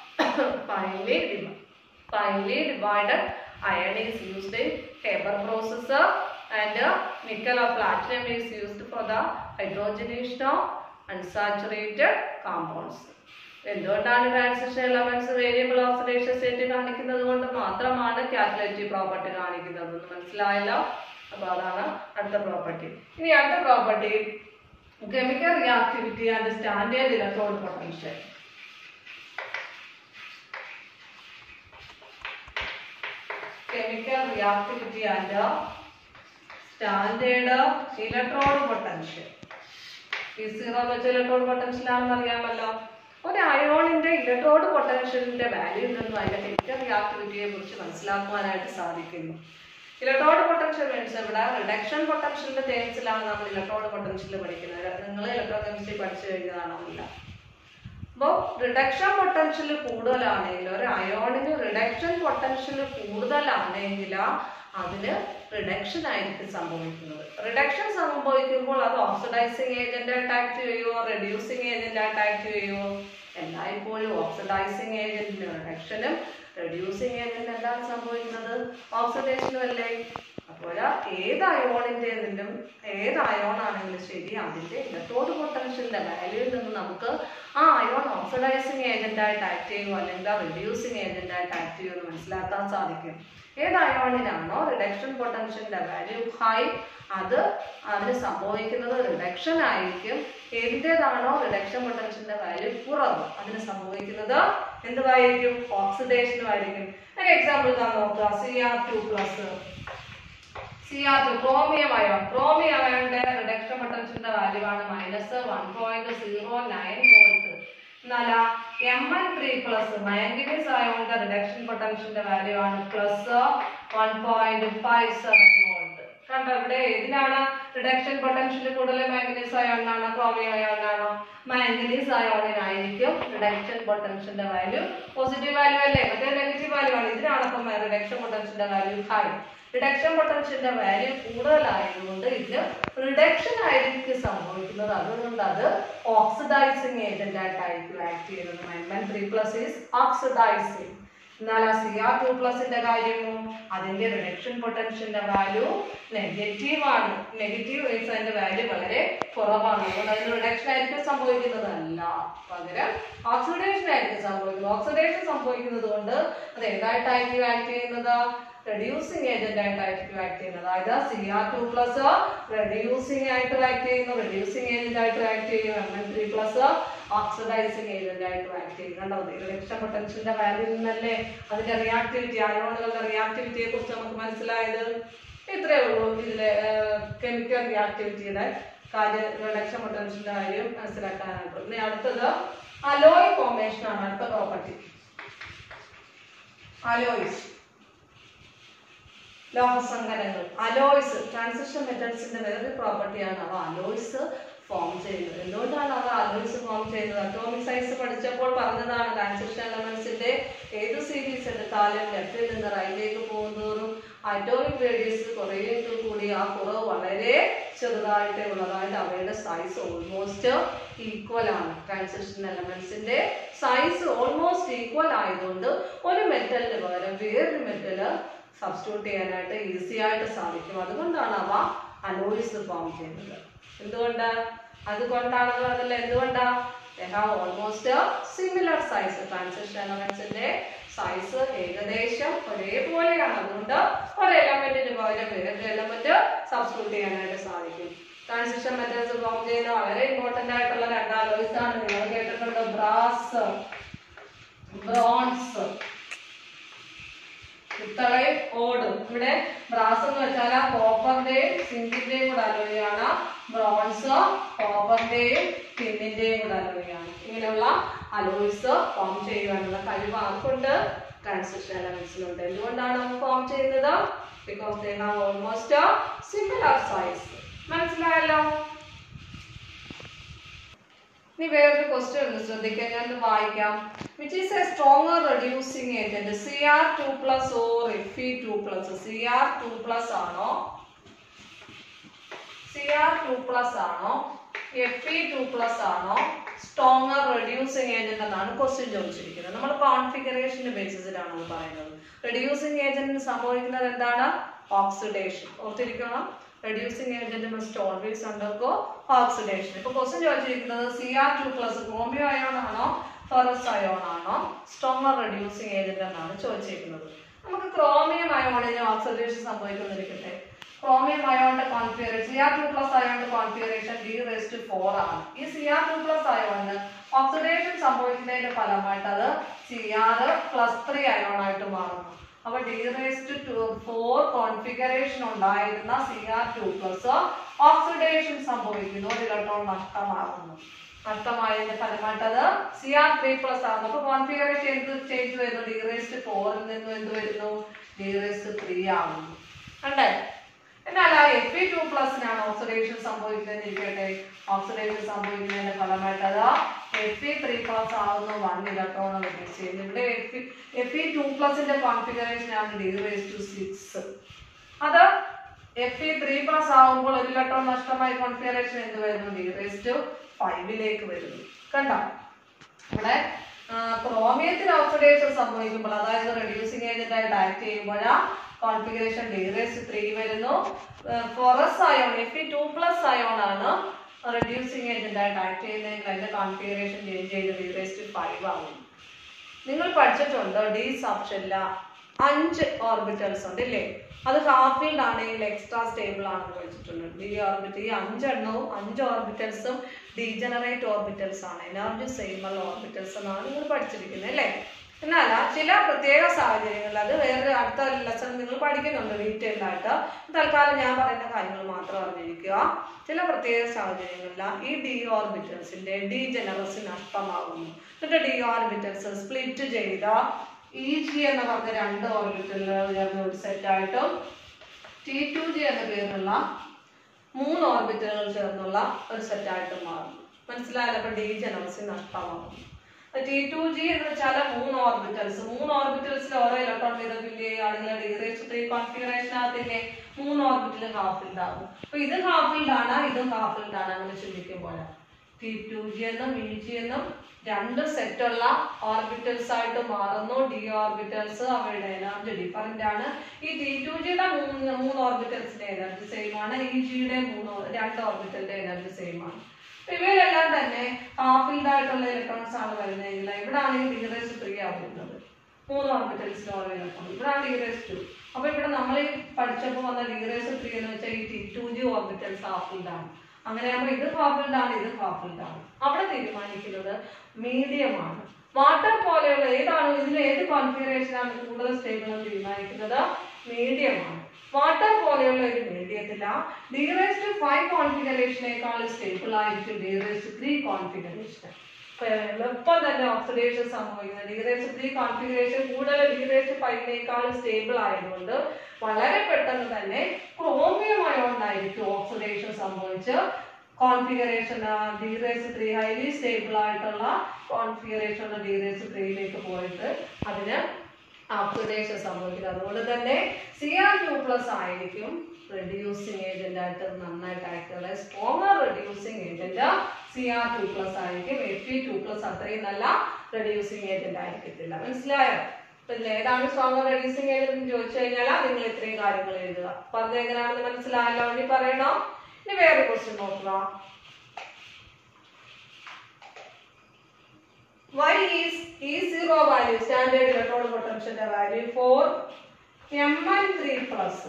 finely finely divided iron is used in Haber process and uh, nickel or platinum is used for the hydrogenation of unsaturated compounds. എന്തുകൊണ്ടാണ് transition elements variable oxidation state കാണിക്കുന്നത് കൊണ്ട് മാത്രമാണ് catalytic property കാണിക്കുന്നത് എന്ന് മനസ്സിലായല്ലോ അപ്പൊ അതാണ് അടുത്ത പ്രോപ്പർട്ടി ഇനി അടുത്ത property chemical reactivity and standard electrode potential chemical reactivity and standard electrode potential. E zero എന്ന് വെച്ചാൽ ഇലക്ട്രോഡ് പൊട്ടൻഷ്യൽ ആണെന്ന് അറിയാമല്ലോ ഒരു അയോണിന്റെ ഇലക്ട്രോഡ് പൊട്ടൻഷ്യലിന്റെ വാല്യൂ നിന്നും അതിന്റെ കെമിക്കൽ റിയാക്ടിവിറ്റിയെ കുറിച്ച് മനസ്സിലാക്കുവാനായിട്ട് സാധിക്കുന്നു ഇലക്ട്രോഡ് പൊട്ടൻഷ്യൽ മീൻസ് ഇവിടെ റിഡക്ഷൻ പൊട്ടൻഷ്യലിന്റെ ടേംസിലാണ് നമ്മൾ ഇലക്ട്രോഡ് പൊട്ടൻഷ്യൽ പഠിക്കുന്നത് നിങ്ങൾ ഇലക്ട്രോ കെമിസ്ട്രി പഠിച്ചു കഴിഞ്ഞതാണെന്നില്ല അപ്പോൾ റിഡക്ഷൻ പൊട്ടൻഷ്യൽ കൂടുതലാണെങ്കിൽ ഒരു അയോണിന് റിഡക്ഷൻ പൊട്ടൻഷ്യൽ കൂടുതലാണെങ്കിൽ അതിന് റിഡക്ഷൻ ആയിരിക്കും സംഭവിക്കുന്നത് റിഡക്ഷൻ സംഭവിക്കുമ്പോൾ അത് ഓക്സിഡൈസിങ് ഏജന്റ് ആയിട്ട് ആക്ട് ചെയ്യുമോ റെഡ്യൂസിങ് ഏജന്റ് ആയിട്ട് ആക്ട് ചെയ്യുമോ എല്ലായ്പ്പോഴും ഓക്സിഡൈസിങ് ഏജന്റിന് റിഡക്ഷനും റെഡ്യൂസിങ് ഏജന്റ് എന്താണ് സംഭവിക്കുന്നത് ഓക്സിഡേഷനും അല്ലേ അപ്പോൾ സംഭവിക്കുമ്പോൾ ഏത് അയോണിൻ്റെതിലും ഏത് അയോൺ ആണെങ്കിലും ശരി അതിൻ്റെ ഇലക്ട്രോഡ് പൊട്ടൻഷ്യലിൻ്റെ വാല്യൂയിൽ നിന്ന് നമുക്ക് ആ അയോൺ ഓക്സിഡൈസിങ് ഏജന്റ് ആയിട്ട് ആക്ട് ചെയ്യുമോ അല്ലെങ്കിൽ റിഡ്യൂസിങ് ഏജന്റ് ആയിട്ട് ആക്ട് ചെയ്യുമോ എന്ന് മനസ്സിലാക്കാൻ സാധിക്കും ഏത് അയോണിനാണോ റിഡക്ഷൻ പൊട്ടൻഷ്യലിന്റെ വാല്യൂ ഹൈ അത് അതിന് സംഭവിക്കുന്നത് റിഡക്ഷൻ ആയിരിക്കും ഏതിൻ്റെതാണോ റിഡക്ഷൻ പൊട്ടൻഷ്യലിന്റെ വാല്യൂ കുറവ് അതിന് സംഭവിക്കുന്നത് എന്തുമായിരിക്കും ഓക്സിഡേഷനും ആയിരിക്കും ഒരു എക്സാമ്പിൾ താൻ നോക്കുക C R two plus C R two chromium ion chromium അയോണിന്റെ റിഡക്ഷൻ പൊട്ടൻഷ്യലിന്റെ വാല്യൂ ആണ് minus one point zero nine volt എന്നാൽ M N three plus manganese അയോണിന്റെ റിഡക്ഷൻ പൊട്ടൻഷ്യലിന്റെ വാല്യൂ ആണ് plus one point five seven volt കണ്ടോ ഇവിടെ ഏതിനാണ് റിഡക്ഷൻ പൊട്ടൻഷ്യൽ കൂടുതൽ മാംഗനീസ് അയോണിനാണോ ക്രോമിയം അയോണിനാണോ മാംഗനീസ് അയോണിനായിരിക്കും റിഡക്ഷൻ പൊട്ടൻഷ്യലിന്റെ വാല്യൂ പോസിറ്റീവ് വാല്യൂ അല്ലേ മറ്റേ നെഗറ്റീവ് വാല്യൂ ആണ് ഇതിനാണ് അപ്പം റിഡക്ഷൻ പൊട്ടൻഷ്യലിന്റെ വാല്യൂ ഹൈ റിഡക്ഷൻ പൊട്ടൻഷ്യലിന്റെ വാല്യൂ കൂടുതലായതുകൊണ്ട് ഇതിന് റിഡക്ഷൻ ആയിരിക്കും സംഭവിക്കുന്നത് അതുകൊണ്ട് അത് ഓക്സിഡൈസിങ് ഏജന്റ് ആയിട്ടായിരിക്കും ആക്ട് ചെയ്യുന്നത് മെൻ ത്രീ പ്ലസ് ഈസ് ഓക്സിഡൈസിങ് എന്നാൽ ആ സി ആർ ടു പ്ലസിന്റെ കാര്യമോ അതിന്റെ റിഡക്ഷൻ പൊട്ടൻഷ്യലിന്റെ വാല്യൂ നെഗറ്റീവ് ആണ് നെഗറ്റീവ് മീൻസ് അതിന്റെ വാല്യൂ വളരെ കുറവാണ് അതുകൊണ്ട് അതിന് റിഡക്ഷൻ ആയിരിക്കും സംഭവിക്കുന്നതല്ല പകരം ഓക്സിഡേഷൻ ആയിരിക്കും സംഭവിക്കുന്നത് ഓക്സിഡേഷൻ സംഭവിക്കുന്നത് കൊണ്ട് അത് എന്തായിട്ടായിരിക്കും ആക്ട് ചെയ്യുന്നത് റെഡ്യൂസിങ് ഏജന്റ് ആയിട്ടായിരിക്കും ആക്ട് ചെയ്യുന്നത് അതായത് C R two plus reducing ആയിട്ട് ആക്ട് ചെയ്യുന്നു റെഡ്യൂസിങ് ഏജന്റ് ആയിട്ട് ആക്ട് ചെയ്യും M N three plus oxidising agent ആയിട്ട് ആക്ട് ചെയ്യും കണ്ടോ റിഡക്ഷൻ പൊട്ടൻഷ്യലിന്റെ വാല്യൂ നിന്നല്ലേ അതിന്റെ റിയാക്ടിവിറ്റി അയോണുകളുടെ റിയാക്ടിവിറ്റിയെ കുറിച്ച് നമുക്ക് മനസ്സിലായത് ഇത്രയേ ഉള്ളൂ ഇതിലെ കെമിക്കൽ റിയാക്ടിവിറ്റിയുടെ കാര്യം റിഡക്ഷൻ പൊട്ടൻഷ്യലിന്റെ കാര്യം മനസ്സിലാക്കാനായിട്ട് ഇനി അടുത്തത് അലോയ് ഫോർമേഷൻ ആണ് അടുത്ത പ്രോപ്പർട്ടി അലോയ്സ് ലോഹസങ്കരങ്ങൾ അലോയ്സ് ട്രാൻസിഷൻ മെറ്റൽസിന്റെ വേറൊരു പ്രോപ്പർട്ടിയാണ് അവ അലോയ്സ് ഫോം ചെയ്യുന്നത് എന്തുകൊണ്ടാണ് അവ അലോയ്സ് ഫോം ചെയ്യുന്നത് അറ്റോമിക് സൈസ് പഠിച്ചപ്പോൾ പറഞ്ഞതാണ് ട്രാൻസിഷൻ എലമെന്റ്സിന്റെ ഏത് സീരീസ് എടുത്താലും ലെഫ്റ്റിൽ നിന്ന് റൈറ്റിലേക്ക് പോകുന്നതോറും അറ്റോമിക് റേഡിയസ് കുറയെങ്കിൽ കൂടി ആ കുറവ് വളരെ ചെറുതായിട്ടേ ഉള്ളൂ അതായത് അവയുടെ സൈസ് ഓൾമോസ്റ്റ് ഈക്വൽ ആണ് ട്രാൻസിഷൻ എലമെന്റ്സിന്റെ സൈസ് ഓൾമോസ്റ്റ് ഈക്വൽ ആയതുകൊണ്ട് ഒരു മെറ്റലിന് പകരം വേറൊരു മെറ്റല് സബ്സ്റ്റിറ്റ്യൂട്ട് ചെയ്യാനായിട്ട് ഈസി ആയിട്ട് സാധിക്കും അതുകൊണ്ടാണ് അവ അലോയ്സ് ഫോം ചെയ്യുന്നത് എന്തുകൊണ്ട് അതുകൊണ്ടാണെന്ന് പറഞ്ഞില്ല എന്തുകൊണ്ടാ ഓൾമോസ്റ്റ് സിമിലർ സൈസ് ട്രാൻസിഷൻ എലമെന്റ്സിന്റെ സൈസ് ഏകദേശം ഒരേപോലെയാണ് അതുകൊണ്ട് ഒരു എലമെന്റിന് പകരം വേറൊരു എലമെന്റ് സബ്സ്റ്റിറ്റ്യൂട്ട് ചെയ്യാനായിട്ട് സാധിക്കും ട്രാൻസിഷൻ മെറ്റൽസ് ഫോം ചെയ്യുന്ന വളരെ ഇമ്പോർട്ടന്റ് ആയിട്ടുള്ള രണ്ട് അലോയ്സ് ആണ് നിങ്ങൾ കേട്ടിട്ടുണ്ട് ബ്രാസ് ബ്രോൺസ് പിത്തളയും ഓടും ഇവിടെ ബ്രാസ് എന്ന് വെച്ചാൽ ആ കോപ്പറിന്റെയും സിങ്കിന്റെയും കൂടെ അലോയാണ് ബ്രോൺസ് കോപ്പറിന്റെയും ടിന്നിന്റെയും കൂടെ അലോയാണ് ഇങ്ങനെയുള്ള അലോയ്സ് ഫോം ചെയ്യുവാനുള്ള കഴിവ് ആർക്കുണ്ട് ട്രാൻസിഷൻ എലമെന്റ്സിനുണ്ട് എന്തുകൊണ്ടാണ് ഫോം ചെയ്യുന്നത് because they have almost similar size മനസ്സിലായല്ലോ ഇനി വേറൊരു ക്വസ്റ്റ്യൻ ഉണ്ട് ശ്രദ്ധിക്കാൻ ഞാൻ വായിക്കാം which is a stronger reducing agent C R two plus or F E two plus C R two plus ആണോ സി ആർ ടു പ്ലസ് ആണോ എഫ് ഇ ടു പ്ലസ് ആണോ സ്ട്രോങ്ങർ റെഡ്യൂസിങ് ഏജന്റ് എന്നാണ് question ചോദിച്ചിരിക്കുന്നത് നമ്മൾ കോൺഫിഗറേഷന്റെ ബേസിസിലാണ് അത് പറയുന്നത് reducing ഏജന്റിന് സംഭവിക്കുന്നത് എന്താണ് ഓക്സിഡേഷൻ ഓർത്തിരിക്കണം reducing agent must always undergo oxidation ഇപ്പൊ ക്വസ്റ്റ്യൻ ചോദിച്ചിരിക്കുന്നത് സി ആർ ടു പ്ലസ് ക്രോമിയോ അയോൺ ആണോ ഫെറസ് അയോൺ ആണോ സ്ട്രോങ്ങർ റെഡ്യൂസിങ് ഏജന്റ് എന്നാണ് ചോദിച്ചിരിക്കുന്നത് നമുക്ക് ക്രോമിയം അയോണിന് ഓക്സിഡേഷൻ സംഭവിക്കുന്നിരിക്കട്ടെ ക്രോമിയം അയോണിന്റെ configuration C R two plus അയോണിന്റെ കോൺഫിഗറേഷൻ ഡി റേസ്റ്റ് ഫോർ ആണ് ഈ സി ആർ ടു പ്ലസ് അയോണിന് ഓക്സിഡേഷൻ സംഭവിക്കുന്നതിന്റെ ഫലമായിട്ട് അത് C R plus three ion ആയിട്ട് മാറുന്നു അപ്പൊ d raised to four configuration ഉണ്ടായിരുന്ന C R two plus oxidation സംഭവിക്കുന്നു ഒരു ഇലക്ട്രോൺ നഷ്ടമാകുന്നു നഷ്ടമായതിന്റെ ഫലമായിട്ട് അത് സി ആർ ത്രീ പ്ലസ് ആകുന്നു അപ്പൊ കോൺഫിഗറേഷൻ എന്ത് ചേഞ്ച് വരുന്നു ഡി റേസ്റ്റ് ഫോറിൽ നിന്നും എന്ത് വരുന്നു ഡി റേസ്റ്റ് ത്രീ ആകുന്നു കണ്ടേ എന്നാൽ ആ എഫ് ഇ ടു പ്ലസിനാണ് ഓക്സിഡേഷൻ സംഭവിക്കുന്നത് ഇരിക്കട്ടെ ഓക്സിഡേഷൻ സംഭവിക്കുന്നതിന്റെ ഫലമായിട്ട് അത് എഫ് ഇ ത്രീ പ്ലസ് ആവുന്ന വൺ ഇലക്ട്രോൺ റിലീസ് ചെയ്യുന്നു ഇവിടെ എഫ് എഫ് ഇ ടു പ്ലസിന്റെ കോൺഫിഗറേഷൻ ആണ് ഡി റേസ് ടു സിക്സ് അത് എഫ് ഇ ത്രീ പ്ലസ് ആവുമ്പോൾ ഒരു ഇലക്ട്രോൺ നഷ്ടമായ കോൺഫിഗറേഷൻ എന്ത് വരുന്നു ഡി റേസ് ടു ഫൈവിലേക്ക് വരുന്നു കണ്ടോ ഇവിടെ ക്രോമിയത്തിന് ഓക്സിഡേഷൻ സംഭവിക്കുമ്പോൾ അതായത് റെഡ്യൂസിങ് ഏജന്റ് ആയിട്ട് ആക്ട് ചെയ്യുമ്പോൾ കോൺഫിഗറേഷൻ ഡി റേസ് ത്രീ വരുന്നു ferrous ion F two plus ion ആണ് റെഡ്യൂസിങ് ഏജന്റ് ആയിട്ട് ആക്ട് ചെയ്യുന്നതെങ്കിൽ അതിന്റെ കോൺഫിഗറേഷൻ ചേഞ്ച് ചെയ്ത് ഡി റേസ് ടു ഫൈവ് ആവും നിങ്ങൾ പഠിച്ചിട്ടുണ്ട് ഡി സബ്ഷനില അഞ്ച് ഓർബിറ്റൽസ് ഉണ്ട് ഇല്ലേ അത് ഹാഫ് ഫീൽഡ് ആണെങ്കിൽ എക്സ്ട്രാ സ്റ്റേബിൾ ആണെന്ന് പഠിച്ചിട്ടുണ്ട് ഡി ഓർബിറ്റ് ഈ അഞ്ചെണ്ണവും അഞ്ച് ഓർബിറ്റൽസും ഡീജനറേറ്റ് ഓർബിറ്റൽസ് ആണ് എനർജി സെയിമുള്ള ഓർബിറ്റൽസ് എന്നാണ് നിങ്ങൾ പഠിച്ചിരിക്കുന്നത് അല്ലേ എന്നാൽ ചില പ്രത്യേക സാഹചര്യങ്ങളിൽ അത് വേറെ അടുത്ത ലെസൺ നിങ്ങൾ പഠിക്കുന്നുണ്ട് ഡീറ്റെയിൽഡ് ആയിട്ട് തൽക്കാലം ഞാൻ പറയുന്ന കാര്യങ്ങൾ മാത്രം അറിഞ്ഞിരിക്കുക ചില പ്രത്യേക സാഹചര്യങ്ങളിൽ ഈ ഡി ഓർബിറ്റൽസിന്റെ ഡീജനറസി നഷ്ടമാകുന്നു എന്നിട്ട് ഡി ഓർബിറ്റൽസ് സ്പ്ലിറ്റ് ചെയ്ത ഇ ജി എന്ന് പറഞ്ഞ രണ്ട് ഓർബിറ്റലുകൾ ചേർന്ന ഒരു സെറ്റായിട്ടും ടി ടു ജി എന്ന പേരിലുള്ള മൂന്ന് ഓർബിറ്റലുകൾ ചേർന്നുള്ള ഒരു സെറ്റായിട്ട് മാറും മനസ്സിലായല്ലോ അപ്പൊ ഡി ജനറസി നഷ്ടമാകും ടി ടു ജി എന്ന് വെച്ചാൽ മൂന്ന് ഓർബിറ്റൽസ് മൂന്ന് ഓർബിറ്റൽസിൽ ഓരോ ഇലക്ട്രോൺ വീതം ഫില്ല് ചെയ്യുകയാണെങ്കിൽ ഡിഗ്രേസ് ത്രീ കോൺഫിഗറേഷനകത്തില്ലേ മൂന്ന് ഓർബിറ്റൽ ഹാഫ് ഫിൽഡ് ആകും അപ്പൊ ഇത് ഹാഫ് ഫിൽഡ് ആണ് ഇതും ഹാഫ് ഫിൽഡ് ആണ് അങ്ങനെ ചിന്തിക്കുമ്പോൾ ടി ടു ജി എന്നും ഇ ജി എന്നും രണ്ട് സെറ്റുള്ള ഓർബിറ്റൽസ് ആയിട്ട് മാറുന്നു ഡി ഓർബിറ്റൽസ് അവയുടെ എനർജി ഡിഫറൻ്റ് ആണ് ഈ ടി ടു ജിയുടെ മൂന്ന് മൂന്ന് ഓർബിറ്റൽസിന്റെ എനർജി സെയിം ആണ് ഇ ജിയുടെ മൂന്ന് രണ്ട് ഓർബിറ്റലിന്റെ എനർജി സെയിം ആണ് അപ്പൊ ഇവയിലെല്ലാം തന്നെ ഹാഫ് ഫീൽഡ് ആയിട്ടുള്ള ഇലക്ട്രോൺസ് ആണ് വരുന്നതെങ്കിൽ ഇവിടെ ആണെങ്കിൽ ഡിഗ്രേസ് ത്രീ ആണ് വരുന്നത് മൂന്ന് ഓർബിറ്റൽസിൽ ഓരോ ഇലക്ട്രോൺ ഇവിടെ ആണ് ഡിഗ്രേസ് ടു അപ്പൊ ഇവിടെ നമ്മൾ ഈ പഠിച്ചപ്പോൾ വന്ന ഡിഗ്രേസ് ത്രീ എന്ന് വെച്ചാൽ ഈ t two g orbitals half filled ആണ് അങ്ങനെയാകുമ്പോൾ ഇത് ഹാഫിൽഡ് ആണ് ഇത് ഹാഫിൽഡ് ആണ് അവിടെ തീരുമാനിക്കുന്നത് മീഡിയം ആണ് വാട്ടർ പോലെയുള്ള ഏതാണ് ഇതിൽ ഏത് കോൺഫിഗറേഷൻ ആണ് കൂടുതൽ സ്റ്റേബിൾ എന്ന് തീരുമാനിക്കുന്നത് മീഡിയം ആണ് വാട്ടർ പോലെയുള്ള ഒരു മീഡിയത്തില ഡിറേസ്റ്റ് ഫൈവ് കോൺഫിഗറേഷനേക്കാൾ സ്റ്റേബിൾ ആയിരിക്കും ഡിറേസ്റ്റ് ത്രീ കോൺഫിഗറേഷൻ എളുപ്പം തന്നെ ഓക്സിഡേഷൻ സംഭവിക്കുന്നത് ഡിഗ്രേസ് ത്രീ കോൺഫിഗറേഷൻ കൂടുതൽ ഡിഗ്രേസ് ഫൈവിനേക്കാൾ സ്റ്റേബിൾ ആയതുകൊണ്ട് വളരെ പെട്ടെന്ന് തന്നെ ക്രോമിയം അയോണ്ടായിരിക്കും ഓക്സിഡേഷൻ സംഭവിച്ച് configuration d raise three highly stable ആയിട്ടുള്ള കോൺഫിഗറേഷൻ ഡിഗ്രേസ് ത്രീയിലേക്ക് പോയിട്ട് അതിന് ഓക്സിഡേഷൻ സംഭവിക്കുന്നത് അതുകൊണ്ട് തന്നെ സി ആർ ടു പ്ലസ് ആയിരിക്കും റെഡ്യൂസിങ് ഏജന്റ് ആയിട്ട് നന്നായിട്ട് ആക്ട് ചെയ്യുന്നത് stronger reducing agent C R two plus ആയിരിക്കും എഫ് ഇ ടു പ്ലസ് അത്രയും നല്ല റെഡ്യൂസിങ് ഏജന്റ് ആയിരിക്കത്തില്ല മനസ്സിലായോ പിന്നെ ഏതാണ് സ്ട്രോങ്ങർ റെഡ്യൂസിങ് ഏജന്റ് എന്ന് ചോദിച്ചു കഴിഞ്ഞാൽ നിങ്ങൾ ഇത്രയും കാര്യങ്ങൾ എഴുതുക അപ്പൊ അത് എങ്ങനെയാണെന്ന് മനസ്സിലായല്ലോ ഇനി പറയണോ ഇനി വേറെ ക്വസ്റ്റ്യൻ നോക്കുക Why is E0 value standard electrode potential value for Mn3 plus?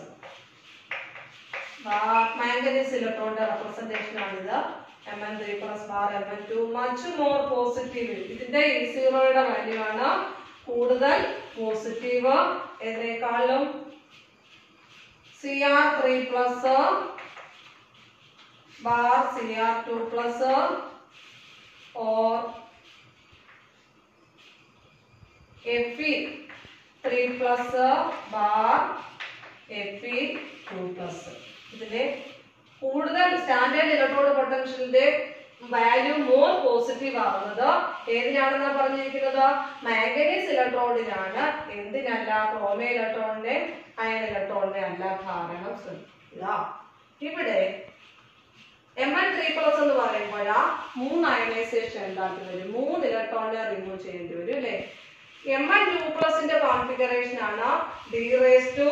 Manganese ഇലക്ട്രോണിന്റെ റെപ്രസെന്റേഷൻ ആണിത് M N three plus bar M N two much more positive ഇതിന്റെ ഈ സീറോയുടെ വാല്യൂ ആണ് കൂടുതൽ പോസിറ്റീവ് ഇതിനേക്കാളും C R three plus bar C R two plus or F three plus bar F two plus ഇതിന്റെ കൂടുതൽ standard electrode പൊട്ടൻഷ്യലിന്റെ value more positive ആവുന്നത് ഏതിനാണെന്നാ പറഞ്ഞിരിക്കുന്നത് മാംഗനീസ് ഇലക്ട്രോണിനാണ് എന്തിനല്ല ക്രോമ ഇലക്ട്രോണിന്റെ അയൺ ഇലക്ട്രോണിന്റെ അല്ല കാരണം ശ്രദ്ധിക്കുക ഇവിടെ എം എൻ ത്രീ പ്ലസ് എന്ന് പറയുമ്പോൾ മൂന്ന് അയണൈസേഷൻ ഉണ്ടാക്കി വരും മൂന്ന് ഇലക്ട്രോണിനെ റിമൂവ് ചെയ്യേണ്ടി വരും അല്ലേ എം എൻ ടു പ്ലസിന്റെ കോൺഫിഗറേഷൻ ആണ് d raise to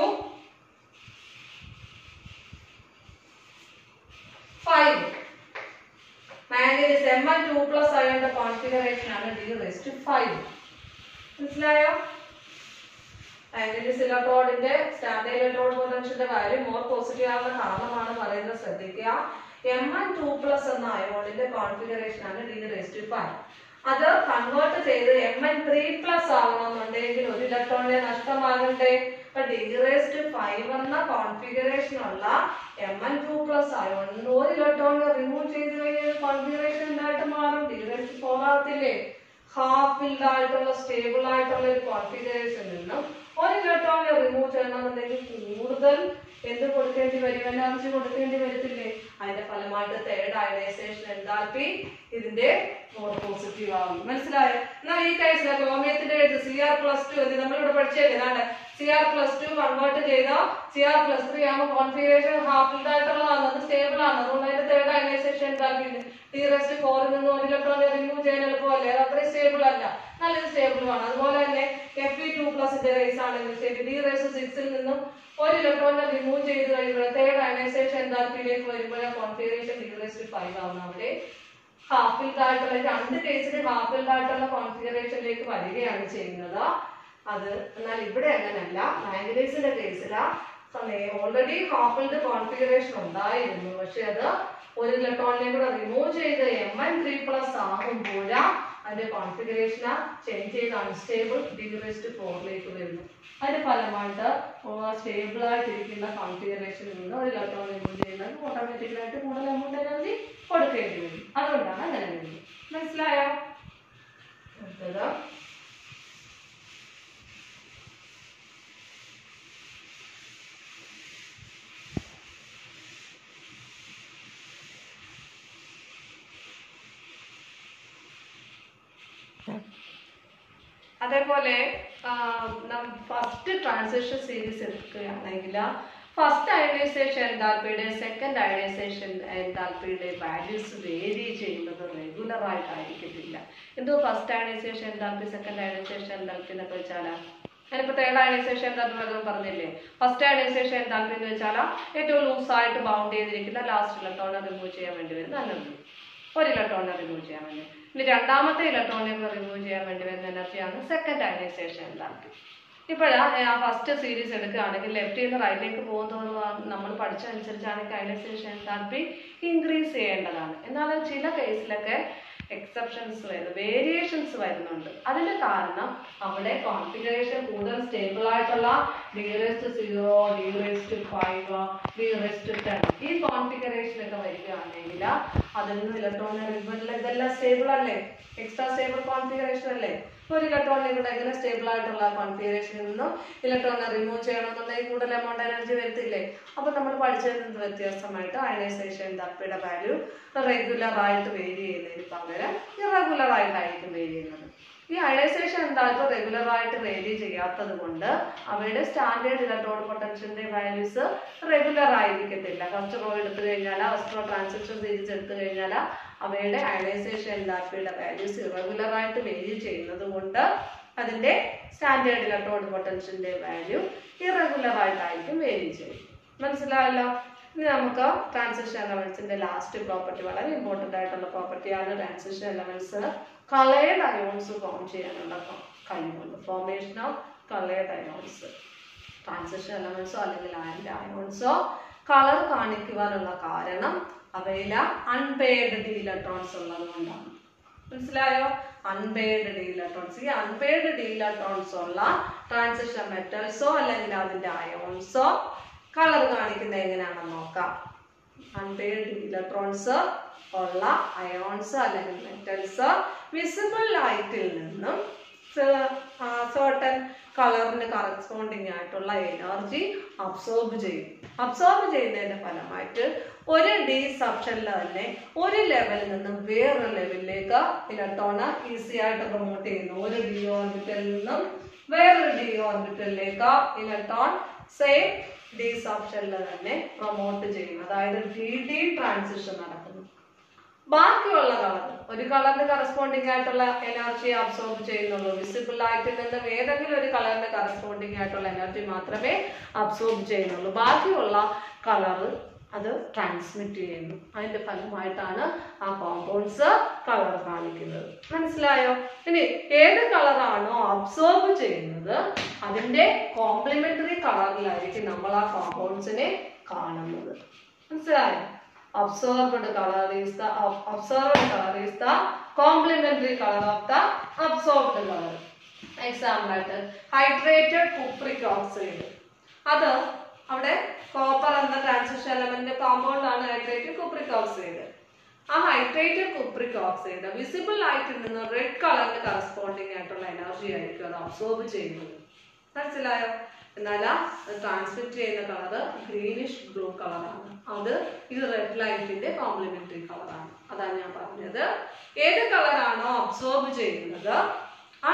five manganese M N two plus അയണിന്റെ കോൺഫിഗറേഷൻ ആണ് ഡി റേസ് ടു ഫൈവ് മനസ്സിലായോ മാംഗനീസ് ഇലക്ട്രോഡിന്റെ സ്റ്റാൻഡേർഡ് ഇലക്ട്രോഡ് പൊട്ടൻഷ്യലിന്റെ കാര്യം മോർ പോസിറ്റീവ് ആവുന്ന കാരണമാണ് പറയുന്നത് ശ്രദ്ധിക്കുക എം എൻ ടു പ്ലസ് എന്ന അയോണിന്റെ കോൺഫിഗറേഷൻ ആണ് ഡി റേസ് ടു ഫൈവ് അത് കൺവേർട്ട് ചെയ്ത് എം എൻ ത്രീ പ്ലസ് ആവണമെന്നുണ്ടെങ്കിൽ ഒരു ഇലക്ട്രോണിനെ നഷ്ടമാകണ്ടേ അപ്പൊ ഡിഗ്രേസ്ഡ് ഫൈവ് എന്ന കോൺഫിഗറേഷൻ ഉള്ള എം എൻ ടു പ്ലസ് ആയതുകൊണ്ട് ഒരു ഇലക്ട്രോണിനെ റിമൂവ് ചെയ്ത് കഴിഞ്ഞാൽ കോൺഫിഗറേഷൻ എന്തായിട്ട് മാറും ഡിഗ്രേസ്ഡ് ഫോർ ആകത്തില്ലേ ഹാഫ് ഫിൽഡ് ആയിട്ടുള്ള സ്റ്റേബിൾ ആയിട്ടുള്ള ഒരു കോൺഫിഗറേഷനിൽ നിന്നും ഒരു ഇലക്ട്രോണിനെ റിമൂവ് ചെയ്യണമെന്നുണ്ടെങ്കിൽ കൂടുതൽ എന്ത് കൊടുക്കേണ്ടി വരും എനർജി കൊടുക്കേണ്ടി വരത്തില്ലേ അതിന്റെ ഫലമായിട്ട് തേർഡ് അയണൈസേഷൻ എന്താക്കി ഇതിന്റെ മോർ പോസിറ്റീവ് ആവും മനസ്സിലായോ എന്നാൽ ഈ കേസിലെ ക്രോമിയത്തിന്റെ സി ആർ പ്ലസ് ടു എന്ന് നമ്മളിവിടെ പഠിച്ചേക്കെ ഏതാണ്ട് C R plus two convert ചെയ്ത സി ആർ പ്ലസ് ത്രീ ആകുമ്പോൾ കോൺഫിഗറേഷൻ ഹാഫ് ആയിട്ടുള്ളതാണ് അത് സ്റ്റേബിൾ ആണ് അതുകൊണ്ട് അതിന്റെ തേർഡ് അയനൈസേഷൻ എന്താക്കി ടി റെസ്റ്റ് ഫോറിൽ നിന്ന് ഒരു ഇലക്ട്രോൺ റിമൂവ് ചെയ്യാൻ എളുപ്പമല്ലേ അത് അത്രയും സ്റ്റേബിൾ അല്ല നല്ലത് സ്റ്റേബിൾ ആണ് അതുപോലെ തന്നെ എഫ് ഇ ടു പ്ലസിന്റെ റേസ് ആണെങ്കിൽ ശരി ഡി റേസ് സിക്സിൽ നിന്നും ഒരു ഇലക്ട്രോണിനെ റിമൂവ് ചെയ്ത് കഴിയുമ്പോൾ തേർഡ് അയനൈസേഷൻ എന്താൽപ്പിയിലേക്ക് വരുമ്പോഴേ കോൺഫിഗറേഷൻ ഡി റേസ്റ്റ് ഫൈവ് ആവുന്ന അവിടെ ഹാഫിൽ ആയിട്ടുള്ള രണ്ട് കേസിൽ ഹാഫിൽ ആയിട്ടുള്ള കോൺഫിഗറേഷനിലേക്ക് വരികയാണ് ചെയ്യുന്നത് അത് എന്നാൽ ഇവിടെ അങ്ങനല്ല മാംഗനീസിന്റെ കേസിലാ ഓൾറെഡി ഹാഫിൽഡ് കോൺഫിഗറേഷൻ ഉണ്ടായിരുന്നു പക്ഷെ അത് ഒരു ഇലക്ട്രോണിനെ കൂടെ റിമൂവ് ചെയ്ത് എം എൻ ത്രീ പ്ലസ് ആകുമ്പോഴാ അതിന്റെ കോൺഫിഗറേഷൻ ചേഞ്ച് ചെയ്ത് അൺസ്റ്റേബിൾ ഡിഗ്രസ്റ്റ് ഫോറിലേക്ക് വരുന്നു അതിന്റെ ഫലമായിട്ട് സ്റ്റേബിൾ ആയിട്ടിരിക്കുന്ന കോൺഫിഗറേഷനിൽ നിന്ന് ഒരു ഇലക്ട്രോൺ റിമൂവ് ചെയ്യുന്നത് ഓട്ടോമാറ്റിക്കലായിട്ട് കൂടുതൽ എമൗണ്ട് എനർജി കൊടുക്കേണ്ടി വരും അതുകൊണ്ടാണ് അങ്ങനെ വരുന്നത് മനസ്സിലായോ അടുത്തത് അതേപോലെ ഫസ്റ്റ് ട്രാൻസിഷൻ സീരീസ് എടുക്കുകയാണെങ്കിൽ ഫസ്റ്റ് അയണൈസേഷൻ എൻതാൽപ്പിയുടെ സെക്കൻഡ് അയണൈസേഷൻ എൻതാൽപ്പിയുടെ വാല്യൂസ് വേരി ചെയ്യുന്നത് റെഗുലർ ആയിട്ടായിരിക്കത്തില്ല എന്തോ first ionisation enthalpy second ionisation enthalpy എന്നൊക്കെ വെച്ചാൽ ഞാനിപ്പോ തേർഡ് അയണൈസേഷൻ എന്താൽപ്പി വല്ലതും പറഞ്ഞില്ലേ ഫസ്റ്റ് അയണൈസേഷൻ എന്താൽപ്പി എന്ന് വെച്ചാൽ ഏറ്റവും ലൂസായിട്ട് ബൗണ്ട് ചെയ്തിരിക്കുന്ന ലാസ്റ്റ് ഇലക്ട്രോണെ റിമൂവ് ചെയ്യാൻ വേണ്ടി വരുന്ന എനർജി ഒരു ഇലക്ട്രോണിനെ റിമൂവ് ചെയ്യാൻ വേണ്ടി ഇനി രണ്ടാമത്തെ ഇലക്ട്രോണിനെ റിമൂവ് ചെയ്യാൻ വേണ്ടി വരുന്ന എനർജിയാണ് സെക്കൻഡ് അയണൈസേഷൻ എൻതാൽപ്പി ഇപ്പോഴാ ആ ഫസ്റ്റ് സീരീസ് എടുക്കുകയാണെങ്കിൽ ലെഫ്റ്റിൽ നിന്ന് റൈറ്റിലേക്ക് പോകുന്നത് നമ്മൾ പഠിച്ചതനുസരിച്ചാണെങ്കിൽ അയണൈസേഷൻ എൻതാൽപ്പി ഇൻക്രീസ് ചെയ്യേണ്ടതാണ് എന്നാൽ ചില കേസിലൊക്കെ എക്സെപ്ഷൻസ് വരുന്നു വേരിയേഷൻസ് വരുന്നുണ്ട് അതിന്റെ കാരണം അവിടെ കോൺഫിഗറേഷൻ കൂടുതൽ സ്റ്റേബിൾ ആയിട്ടുള്ള d raised zero d raised five d raised ten ഈ കോൺഫിഗറേഷൻ ഒക്കെ വരികയാണെങ്കിൽ അതിൽ നിന്ന് ഇലക്ട്രോൺ ഇതെല്ലാം സ്റ്റേബിൾ അല്ലേ എക്സ്ട്രാ സ്റ്റേബിൾ കോൺഫിഗറേഷൻ അല്ലേ ഒരു ഇലക്ട്രോണിനെ കൂടെ എങ്ങനെ സ്റ്റേബിൾ ആയിട്ടുള്ള കോൺഫിഗറേഷനിൽ നിന്നും ഇലക്ട്രോണിനെ റിമൂവ് ചെയ്യണമെന്നുണ്ടെങ്കിൽ കൂടുതൽ എമൗണ്ട് എനർജി വരത്തില്ലേ അപ്പൊ നമ്മൾ പഠിച്ചതിൽ നിന്ന് വ്യത്യാസമായിട്ട് അയണൈസേഷൻ തപ്പിയുടെ വാല്യൂ റെഗുലർ ആയിട്ട് വേരി ചെയ്യുന്നതിന് പകരം ഇറഗുലർ ആയിട്ടായിരിക്കും വേരി ചെയ്യുന്നത് ഈ അയണൈസേഷൻ എന്തായാലും റെഗുലർ ആയിട്ട് വേരി ചെയ്യാത്തത് കൊണ്ട് അവയുടെ സ്റ്റാൻഡേർഡ് ഇലക്ട്രോൺ പൊട്ടൻഷ്യലിന്റെ വാല്യൂസ് റെഗുലർ ആയിരിക്കത്തില്ല ഫസ്റ്റ് റോ എടുത്തു കഴിഞ്ഞാൽ ഫസ്റ്റ് റോ ട്രാൻസിഷൻ സീരീസ് എടുത്തു കഴിഞ്ഞാൽ അവയുടെ അയണൈസേഷൻ എന്താപ്പിയുടെ വാല്യൂസ് ഇറഗുലർ ആയിട്ട് വേരി ചെയ്യുന്നത് കൊണ്ട് അതിന്റെ സ്റ്റാൻഡേർഡ് ഇലക്ട്രോൺ പൊട്ടൻഷ്യലിന്റെ വാല്യൂ ഇറഗുലർ ആയിട്ടായിരിക്കും വേരി ചെയ്യും മനസ്സിലായല്ലോ ഇനി നമുക്ക് ട്രാൻസിഷൻ എലമെന്റ്സിന്റെ ലാസ്റ്റ് പ്രോപ്പർട്ടി വളരെ ഇമ്പോർട്ടന്റ് ആയിട്ടുള്ള പ്രോപ്പർട്ടിയാണ് transition elements coloured ions form ചെയ്യാനുള്ള കഴിവുണ്ട് formation of coloured ions transition എലമെന്റ്സോ അല്ലെങ്കിൽ ആൻഡ് അയോൺസോ കളർ കാണിക്കുവാനുള്ള കാരണം അവയിൽ അൺപെയ്ഡ് ഡി ഇലക്ട്രോൺസ് ഉള്ളത് കൊണ്ടാണ് മനസ്സിലായോ അൺപെയ്ഡ് ഡി ഇലക്ട്രോൺസ് ഈ അൺപെയ്ഡ് ഡി ഇലക്ട്രോൺസ് ഉള്ള ട്രാൻസിഷൻ മെറ്റൽസോ അല്ലെങ്കിൽ അതിന്റെ അയോൺസോ കളർ കാണിക്കുന്നത് എങ്ങനെയാണെന്ന് നോക്കാം അൺപെയ്ഡ് ഇലക്ട്രോൺസ് ഉള്ള അയോൺസ് അല്ലെങ്കിൽ മെറ്റൽസ് വിസിബിൾ ലൈറ്റിൽ നിന്നും സർട്ടൻ കളറിന് കറസ്പോണ്ടിങ് ആയിട്ടുള്ള എനർജി അബ്സോർബ് ചെയ്യും അബ്സോർബ് ചെയ്യുന്നതിന്റെ ഫലമായിട്ട് ഒരു ഡി സബ്ഷനിൽ തന്നെ ഒരു ലെവലിൽ നിന്നും വേറൊരു ലെവലിലേക്ക് ഇലക്ട്രോണ് ഈസി ആയിട്ട് പ്രൊമോട്ട് ചെയ്യുന്നു ഒരു ഡി ഓർബിറ്റലിൽ നിന്നും വേറൊരു ഡി ഓർബിറ്റലിലേക്ക് ഇലക്ട്രോൺ സെയിം ഡി സബ്ഷനിൽ തന്നെ പ്രൊമോട്ട് ചെയ്യും അതായത് ഡി ഡി ട്രാൻസിഷൻ നടക്കുന്നു ബാക്കിയുള്ള കളർ ഒരു കളറിന് കറസ്പോണ്ടിങ് ആയിട്ടുള്ള എനർജി അബ്സോർബ് ചെയ്യുന്നുള്ളൂ വിസിബിൾ ലൈറ്റിൽ നിന്നും ഏതെങ്കിലും ഒരു കളറിന് കറസ്പോണ്ടിങ് ആയിട്ടുള്ള എനർജി മാത്രമേ അബ്സോർബ് ചെയ്യുന്നുള്ളൂ ബാക്കിയുള്ള കളർ അത് ട്രാൻസ്മിറ്റ് ചെയ്യുന്നു അതിന്റെ ഫലമായിട്ടാണ് ആ കോമ്പൗണ്ട്സ് കളർ കാണിക്കുന്നത് മനസ്സിലായോ ഇനി ഏത് കളറാണോ അബ്സോർബ് ചെയ്യുന്നത് അതിന്റെ കോംപ്ലിമെന്ററി കളറിലായിരിക്കും നമ്മൾ ആ കോമ്പൗണ്ട്സിനെ കാണുന്നത് മനസ്സിലായോ absorbed color is the ab- absorbed color is the complementary color of the absorbed color example ആയിട്ട് ഹൈഡ്രേറ്റഡ് കുപ്രിക് ഓക്സൈഡ് അത് അവിടെ കോപ്പർ എന്ന ട്രാൻസിഷൻ എലമെന്റ് കോമ്പൗണ്ട് ആണ് ഹൈഡ്രേറ്റഡ് കുപ്രിക് ഓക്സൈഡ് ആ ഹൈഡ്രേറ്റഡ് കുപ്രിക് ഓക്സൈഡ് വിസിബിൾ ലൈറ്റിൽ നിന്ന് റെഡ് കളറിന് corresponding ആയിട്ടുള്ള എനർജി ആയിരിക്കും അത് അബ്സോർബ് ചെയ്യുന്നത് മനസ്സിലായോ എന്നാൽ ട്രാൻസ്മിറ്റ് ചെയ്യുന്ന കളറ് ഗ്രീനിഷ് ബ്ലൂ കളറാണ് അത് ഇത് റെഡ് ലൈറ്റിന്റെ കോംപ്ലിമെന്ററി കളറാണ് അതാണ് ഞാൻ പറഞ്ഞത് ഏത് കളറാണോ അബ്സോർബ് ചെയ്യുന്നത് ആ കളർ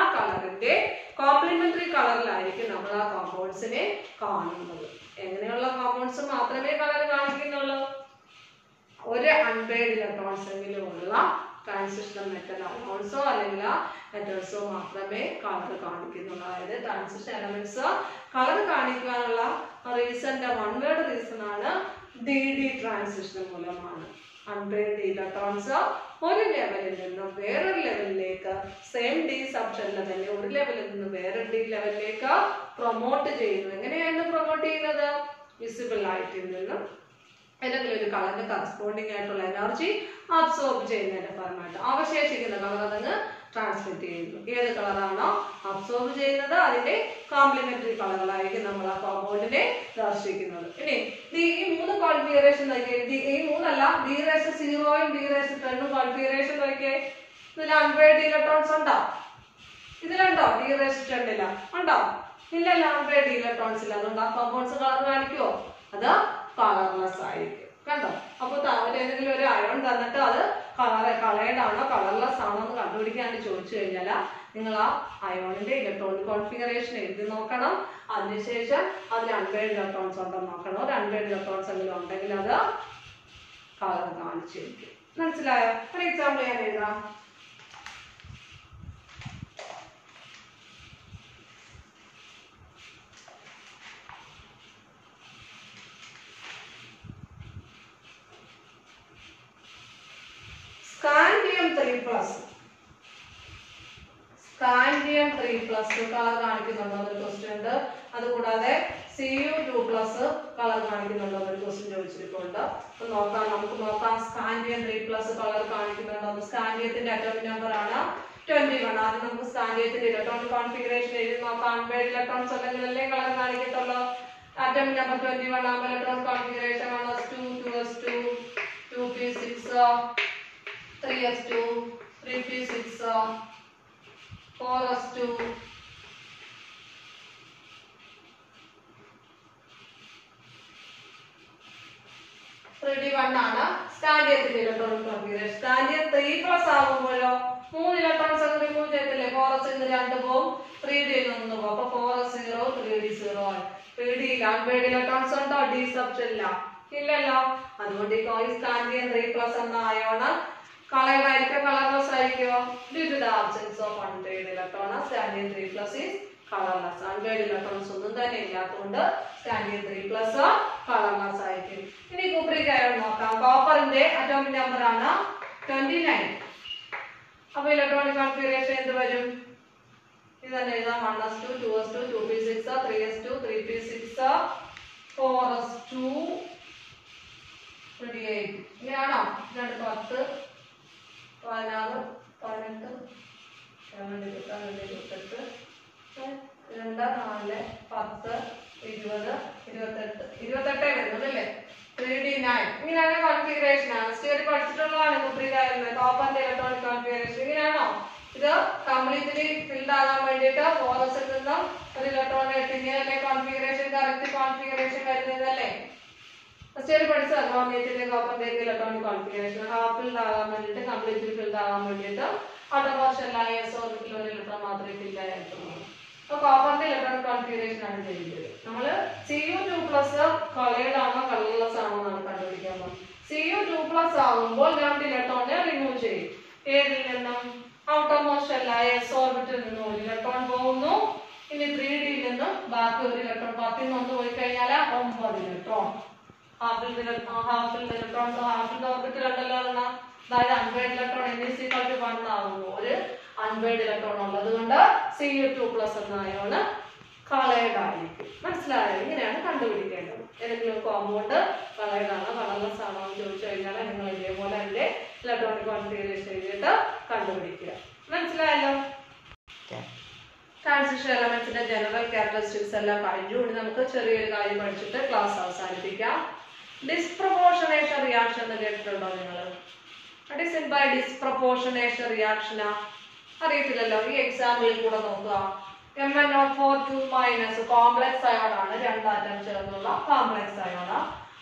കളറിന്റെ കോംപ്ലിമെന്ററി കളറിലായിരിക്കും നമ്മൾ ആ കോമ്പൗണ്ട്സിനെ കാണുന്നത് എങ്ങനെയുള്ള കോമ്പൗണ്ട്സ് മാത്രമേ കളർ കാണിക്കുന്നുള്ളൂ ഒരു അൺപെയ്ഡ് ഇലക്ട്രോൺസ് എങ്കിലും ഉള്ള ട്രാൻസിഷൻ മെറ്റൽ അയോൺസോ അല്ലെങ്കിൽ മെറ്റൽസോ മാത്രമേ കളർ കാണിക്കുന്നുള്ളൂ അതായത് ട്രാൻസിഷൻ എലമെന്റ്സ് കളർ കാണിക്കാനുള്ള റീസന്റെ വൺ വേർഡ് റീസൺ ആണ് ഡി ഡി ട്രാൻസിഷൻ മൂലമാണ് അൺപെയ്ഡ് ഇലക്ട്രോൺസ് ഒരു ലെവലിൽ നിന്നും വേറൊരു ലെവലിലേക്ക് സെയിം ഡി സബ്ഷനിൽ തന്നെ ഒരു ലെവലിൽ നിന്ന് വേറൊരു ഡി ലെവലിലേക്ക് പ്രൊമോട്ട് ചെയ്യുന്നു എങ്ങനെയാണ് പ്രൊമോട്ട് ചെയ്യുന്നത് വിസിബിൾ ലൈറ്റിൽ നിന്നും ഏതെങ്കിലും ഒരു കളറിന് കറസ്പോണ്ടിങ് ആയിട്ടുള്ള എനർജി അബ്സോർബ് ചെയ്യുന്നതിന്റെ ഫലമായിട്ട് അവശേഷിക്കുന്ന കളർ അതങ്ങ് ട്രാൻസ്മിറ്റ് ചെയ്യുന്നു ഏത് കളറാണോ അബ്സോർബ് ചെയ്യുന്നത് അതിന്റെ കോംപ്ലിമെന്ററി കളറുകളായിരിക്കും നമ്മൾ ആ കോമ്പൗണ്ടിനെ ദർശിക്കുന്നത് ഇനി ദി ഈ മൂന്ന് കോൺഫിഗറേഷൻ നോക്കിയേ ദി- ഈ മൂന്നല്ല ഡി റേസ് സീറോയും ഡി റേസ് ടെണ്ണും കോൺഫിഗറേഷൻ നോക്കിയേ ഇതിൽ അൺപെയ്ഡ് ഇലക്ട്രോൺസ് ഉണ്ടോ ഇതിലുണ്ടോ ഡി റേസ് ടെണ്ണില്ല ഉണ്ടോ ഇല്ലല്ല അൺപെയ്ഡ് ഇലക്ട്രോൺസ് ഇല്ല അതുകൊണ്ട് ആ കോമ്പൗണ്ട്സ് കളർ കാണിക്കുമോ അത് കളർലെസ് ആയിരിക്കും കണ്ടോ അപ്പൊ താമര ഏതെങ്കിലും ഒരു അയോൺ തന്നിട്ട് അത് കളർ കളേഡ് ആണോ കളർലെസ് ആണോ എന്ന് കണ്ടുപിടിക്കാൻ ചോദിച്ചു കഴിഞ്ഞാൽ നിങ്ങൾ ആ അയോണിന്റെ ഇലക്ട്രോണിക് കോൺഫിഗറേഷൻ എഴുതി നോക്കണം അതിനുശേഷം അതിൽ അൺപെയ്ഡ് ഇലക്ട്രോൺസ് ഉണ്ടോ എന്ന് നോക്കണം ഒരു അൺപെയ്ഡ് ഇലക്ട്രോൺസ് എങ്കിലും ഉണ്ടെങ്കിൽ അത് കളർ കാണിച്ചിരിക്കും മനസ്സിലായോ ഒരു എക്സാമ്പിൾ ഞാൻ എഴുതാം scandium three plus scandium three plus colour കാണിക്കുന്നുണ്ടോ എന്നൊരു ക്വസ്റ്റ്യൻ ഉണ്ട് അതുകൂടാതെ C U two plus colour കാണിക്കുന്നുണ്ടോ എന്നൊരു ക്വസ്റ്റ്യൻ ചോദിച്ചിട്ടുണ്ട് അപ്പൊ നോക്കാം നമുക്ക് നോക്കാം സ്കാൻഡിയം ത്രീ പ്ലസ് കളർ കാണിക്കുന്നുണ്ടോ എന്ന് സ്കാൻഡിയത്തിന്റെ അറ്റോമിക് നമ്പർ ആണ് ട്വന്റി വൺ ആദ്യം നമുക്ക് സ്കാൻഡിയത്തിന്റെ ഇലക്ട്രോണിക് കോൺഫിഗറേഷൻ എഴുതി നോക്കാം അൺപെയ്ഡ് ഇലക്ട്രോൺസ് അല്ലെങ്കിൽ അല്ലേ കളർ കാണിക്കത്തുള്ളൂ ആറ്റോമിക് നമ്പർ ട്വന്റി വൺ ആകുമ്പോൾ electron configuration one S two two S two two P six three S two three P six four s two three d one ആണ് സ്റ്റാൻഡിയത്തിന്റെ electronic configuration scandium three plus ആകുമ്പോഴോ മൂന്ന് electrons ഒക്കെ remove ചെയ്തില്ലേ four S ഇന്ന് രണ്ട് പോവും three ഡിയിൽ നിന്ന് പോകും അപ്പൊ four s zero three d zero ആയി ത്രീ ഡി അൺപെയ്ഡ് ഇലക്ട്രോൺസ് ഉണ്ടോ ഡി സബ്ഷനില്ല ഇല്ലല്ലോ അതുകൊണ്ട് ഈ കോയി സ്റ്റാൻഡിയം ത്രീ പ്ലസ് എന്ന അയോണ് കളേഡ് ആയിരിക്കോ കളർലെസ് ആയിരിക്കോ due to the absence of unpaired electron scandium three plus is colourless unpaired electrons ഒന്നും തന്നെ ഇല്ലാത്തതുകൊണ്ട് സ്റ്റാൻഡിയം ത്രീ പ്ലസ് കളർലെസ് ആയിരിക്കും ഇനി കുപ്രിക് അയോൺ നോക്കാം കോപ്പറിന്റെ അറ്റോമിക് നമ്പർ ആണ് ട്വന്റി നയൻ അപ്പൊ ഇലക്ട്രോണിക് കോൺഫിഗറേഷൻ എന്ത് വരും ഇത് തന്നെ എഴുതാം one S two two S two two P six three S two three P six four s two twenty eight ഇങ്ങനെയാണോ രണ്ട് പത്ത് പതിനാറ് പതിനെട്ട് പതിനെട്ട് ഇരുപത്താറ് ഇരുപത്തെട്ട് ഏഹ്, രണ്ട് നാല് പത്ത് ഇരുപത് ഇരുപത്തെട്ട് ഇരുപത്തെട്ടേ വരുന്നതല്ലേ ത്രീ ഡി നയൻ ഇങ്ങനെയാണ് കോൺഫിഗറേഷൻ ആണ് സ്റ്റേറ്റ് പഠിച്ചിട്ടുള്ളതാണ് കുട്ടികാരുന്നത് കോപ്പറിന്റെ ഇലക്ട്രോണിക് കോൺഫിഗറേഷൻ ഇങ്ങനെയാണോ ഇത് കംപ്ലീറ്റ്ലി ഫിൽഡ് ആകാൻ വേണ്ടിയിട്ട് ഫോറസിൽ നിന്നും ഒരു ഇലക്ട്രോൺ എടുത്തിങ്ങനെ കോൺഫിഗറേഷൻ കറക്റ്റ് കോൺഫിഗറേഷൻ വരുന്നതല്ലേ ഫസ്റ്റ് പഠിച്ച അഗ്രോമേറ്റിന്റെ കോപ്പറിന്റെ ഇലക്ട്രോണിക് കോൺഫിഗറേഷൻ ഹാഫ് ഫിൽഡ് ആകാൻ വേണ്ടിയിട്ട് കംപ്ലീറ്റ്ലി ഫിൽഡ് ആകാൻ വേണ്ടിയിട്ട് ഓട്ടോമോഷനിലായ എസ് ഓർബിറ്റിൽ ഒരു ഇലക്ട്രോൺ മാത്രമേ ഫിൽ ആയിട്ടുള്ളൂ അപ്പൊ കോപ്പറിന്റെ ഇലക്ട്രോണിക് കോൺഫിഗറേഷൻ ആണ് ചെയ്യുന്നത് നമ്മള് C U two plus coloured ആണോ കളർലെസ് ആണോ എന്നാണ് കണ്ടുപിടിക്കാൻ പോകുന്നത് സി യു ടു പ്ലസ് ആകുമ്പോൾ രണ്ട് ഇലക്ട്രോണിനെ റിമൂവ് ചെയ്യും ഏതിൽ നിന്നും ഔട്ടോമോഷനിലായ എസ് ഓർബിറ്റിൽ നിന്നും ഒരു ഇലക്ട്രോൺ പോകുന്നു ഇനി ത്രീ ഡിയിൽ നിന്നും ബാക്കി ഒരു ഇലക്ട്രോൺ പത്തിൽ നിന്ന് ഒന്ന് പോയി കഴിഞ്ഞാൽ ഒമ്പത് ഇലക്ട്രോൺ ഹാഫിൽ ഹാഫിൽ ഇലക്ട്രോൺസ് ഹാഫിൽ ഓർബിറ്റിൽ ഉണ്ടല്ലോ എന്നാ അതായത് unpaired electron n is equal to one ആകുന്നു ഒരു അൺപെയ്ഡ് ഇലക്ട്രോൺ ഉള്ളത് കൊണ്ട് സി യു ടു പ്ലസ് എന്ന അയോണ് കളേഡ് ആയിരിക്കും മനസ്സിലായോ ഇങ്ങനെയാണ് കണ്ടുപിടിക്കേണ്ടത് ഏതെങ്കിലും കോമ്പൗണ്ട് കളേഡ് ആണോ കളർലെസ് ആണോ എന്ന് ചോദിച്ചു കഴിഞ്ഞാൽ നിങ്ങൾ ഇതേപോലെ അതിന്റെ ഇലക്ട്രോണിക് കോൺഫിഗറേഷൻ എഴുതിയിട്ട് കണ്ടുപിടിക്കുക മനസ്സിലായല്ലോ ട്രാൻസിഷൻ എലമെന്റ്സിന്റെ ജനറൽ ക്യാരക്ടറിസ്റ്റിക്സ് എല്ലാം കഴിഞ്ഞു ഇനി നമുക്ക് ചെറിയൊരു കാര്യം പഠിച്ചിട്ട് ക്ലാസ് അവസാനിപ്പിക്കാം ഡിസ്പ്രപോർഷനേഷൻ റിയാക്ഷൻ എന്ന് കേട്ടിട്ടുണ്ടോ നിങ്ങൾ what is in by disproportionation റിയാക്ഷനാ അറിയത്തില്ലല്ലോ ഈ എക്സാമ്പിളിൽ കൂടെ നോക്കുക M N not four two minus complex ion ആണ് രണ്ട് ആറ്റം ചേർന്നുള്ള കോംപ്ലക്സ് അയോൺ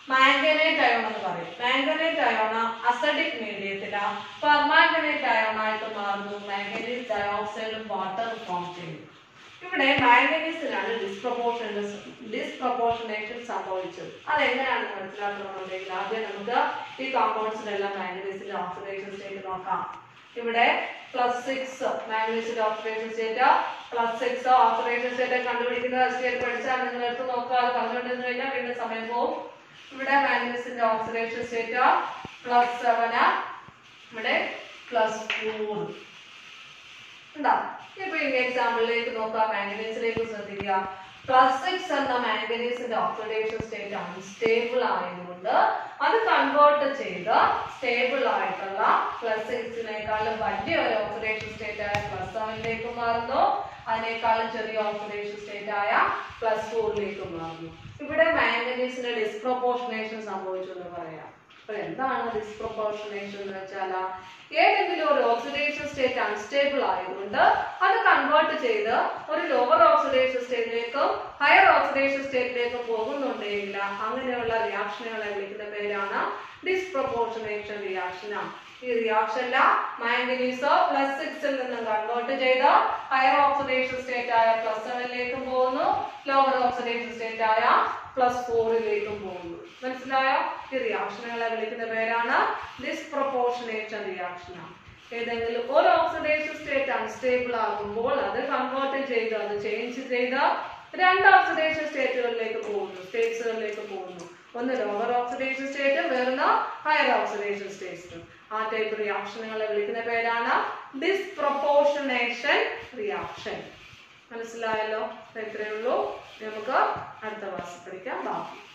മാംഗനേറ്റ് അയോൺ എന്ന് പറയും മാംഗനേറ്റ് അയോൺ അസഡിക് മീഡിയത്തിലാ പെർമാംഗനേറ്റ് അയോൺ ആയിട്ട് മാറുന്നു മാംഗനീസ് ഡയോക്സൈഡും വാട്ടർ ഫോം ചെയ്യും ഇവിടെ മാംഗനീസിനാണ് ഡിസ്പ്രപ്പോർഷൻ ഡിസ്പ്രപ്പോർഷനേഷൻ സംഭവിച്ചത് അതെങ്ങനെയാണെന്ന് മനസ്സിലാക്കണമെന്നുണ്ടെങ്കിൽ ആദ്യം നമുക്ക് ഈ കോമ്പൗണ്ട്സിലെല്ലാം മാംഗനീസിന്റെ ഓക്സിഡേഷൻ സ്റ്റേറ്റ് നോക്കാം ഇവിടെ പ്ലസ് സിക്സ് മാംഗനീസിന്റെ oxidation state plus six oxidation state കണ്ടുപിടിക്കുന്ന സ്റ്റേറ്റ് പഠിച്ചാൽ നിങ്ങൾ എടുത്ത് നോക്കുക അത് പറഞ്ഞുകൊണ്ടിരുന്നു കഴിഞ്ഞാൽ വീണ്ടും സമയം പോകും ഇവിടെ മാംഗനീസിന്റെ ഓക്സിഡേഷൻ സ്റ്റേറ്റ് പ്ലസ് സെവന് ഇവിടെ പ്ലസ് ഫോർ ഉണ്ടോ ഇപ്പൊ ഈ എക്സാമ്പിളിലേക്ക് നോക്കാം മാംഗനീസിലേക്ക് ശ്രദ്ധിക്കുക പ്ലസ് സിക്സ് എന്ന മാംഗനീസിന്റെ ഓക്സിഡേഷൻ സ്റ്റേറ്റ് അൺസ്റ്റേബിൾ ആയതുകൊണ്ട് അത് കൺവേർട്ട് ചെയ്ത് സ്റ്റേബിൾ ആയിട്ടുള്ള പ്ലസ് സിക്സിനേക്കാളും വലിയ ഒരു ഓക്സിഡേഷൻ സ്റ്റേറ്റ് ആയ പ്ലസ് സെവനിലേക്ക് മാറുന്നു അതിനേക്കാളും ചെറിയ ഓക്സിഡേഷൻ സ്റ്റേറ്റ് ആയ പ്ലസ് ഫോറിലേക്ക് മാറുന്നു ഇവിടെ മാംഗനീസിന്റെ ഡിസ്പ്രപ്പോർഷനേഷൻ സംഭവിച്ചു എന്ന് പറയാം അപ്പൊ എന്താണ് ഡിസ്പ്രപ്പോർഷനേഷൻ എന്ന് വെച്ചാൽ ഏതെങ്കിലും ഒരു ഓക്സിഡേഷൻ സ്റ്റേറ്റ് അൺസ്റ്റേബിൾ ആയതുകൊണ്ട് അത് കൺവേർട്ട് ചെയ്ത് ഒരു ലോവർ ഓക്സിഡേഷൻ സ്റ്റേറ്റിലേക്കും ഹയർ ഓക്സിഡേഷൻ സ്റ്റേറ്റിലേക്കും പോകുന്നുണ്ടെങ്കിൽ അങ്ങനെയുള്ള റിയാക്ഷനുകളെ വിളിക്കുന്ന പേരാണ് ഡിസ്പ്രപ്പോർഷനേഷൻ റിയാക്ഷൻ ഈ റിയാക്ഷനില മാംഗനീസോ പ്ലസ് സിക്സിൽ നിന്നും കൺവേർട്ട് ചെയ്ത് ഹയർ ഓക്സിഡേഷൻ സ്റ്റേറ്റ് ആയ പ്ലസ് സെവനിലേക്കും പോകുന്നു ലോവർ ഓക്സിഡേഷൻ സ്റ്റേറ്റ് ആയ പ്ലസ് ഫോറിലേക്കും പോകുന്നു മനസ്സിലായോ ഈ റിയാക്ഷനുകളെ വിളിക്കുന്ന പേരാണ് ഡിസ്പ്രപ്പോർഷനേഷൻ റിയാക്ഷൻ ഏതെങ്കിലും ഒരു ഓക്സിഡേഷൻ സ്റ്റേറ്റ് അൺസ്റ്റേബിൾ ആകുമ്പോൾ അത് കൺവേർട്ട് ചെയ്ത് അത് ചേഞ്ച് ചെയ്ത് രണ്ട് ഓക്സിഡേഷൻ സ്റ്റേറ്റുകളിലേക്ക് പോകുന്നു സ്റ്റേറ്റ്സുകളിലേക്ക് പോകുന്നു ഒന്ന് ലോവർ ഓക്സിഡേഷൻ സ്റ്റേറ്റ് വേറൊന്ന് ഹയർ ഓക്സിഡേഷൻ സ്റ്റേറ്റ്സ് ആ ടൈപ്പ് റിയാക്ഷനുകളെ വിളിക്കുന്ന പേരാണ് ഡിസ്പ്രപ്പോർഷനേഷൻ റിയാക്ഷൻ മനസ്സിലായല്ലോ ഇത്രയേ ഉള്ളൂ നമുക്ക് അടുത്ത ക്ലാസ് പഠിക്കാം ബാക്കി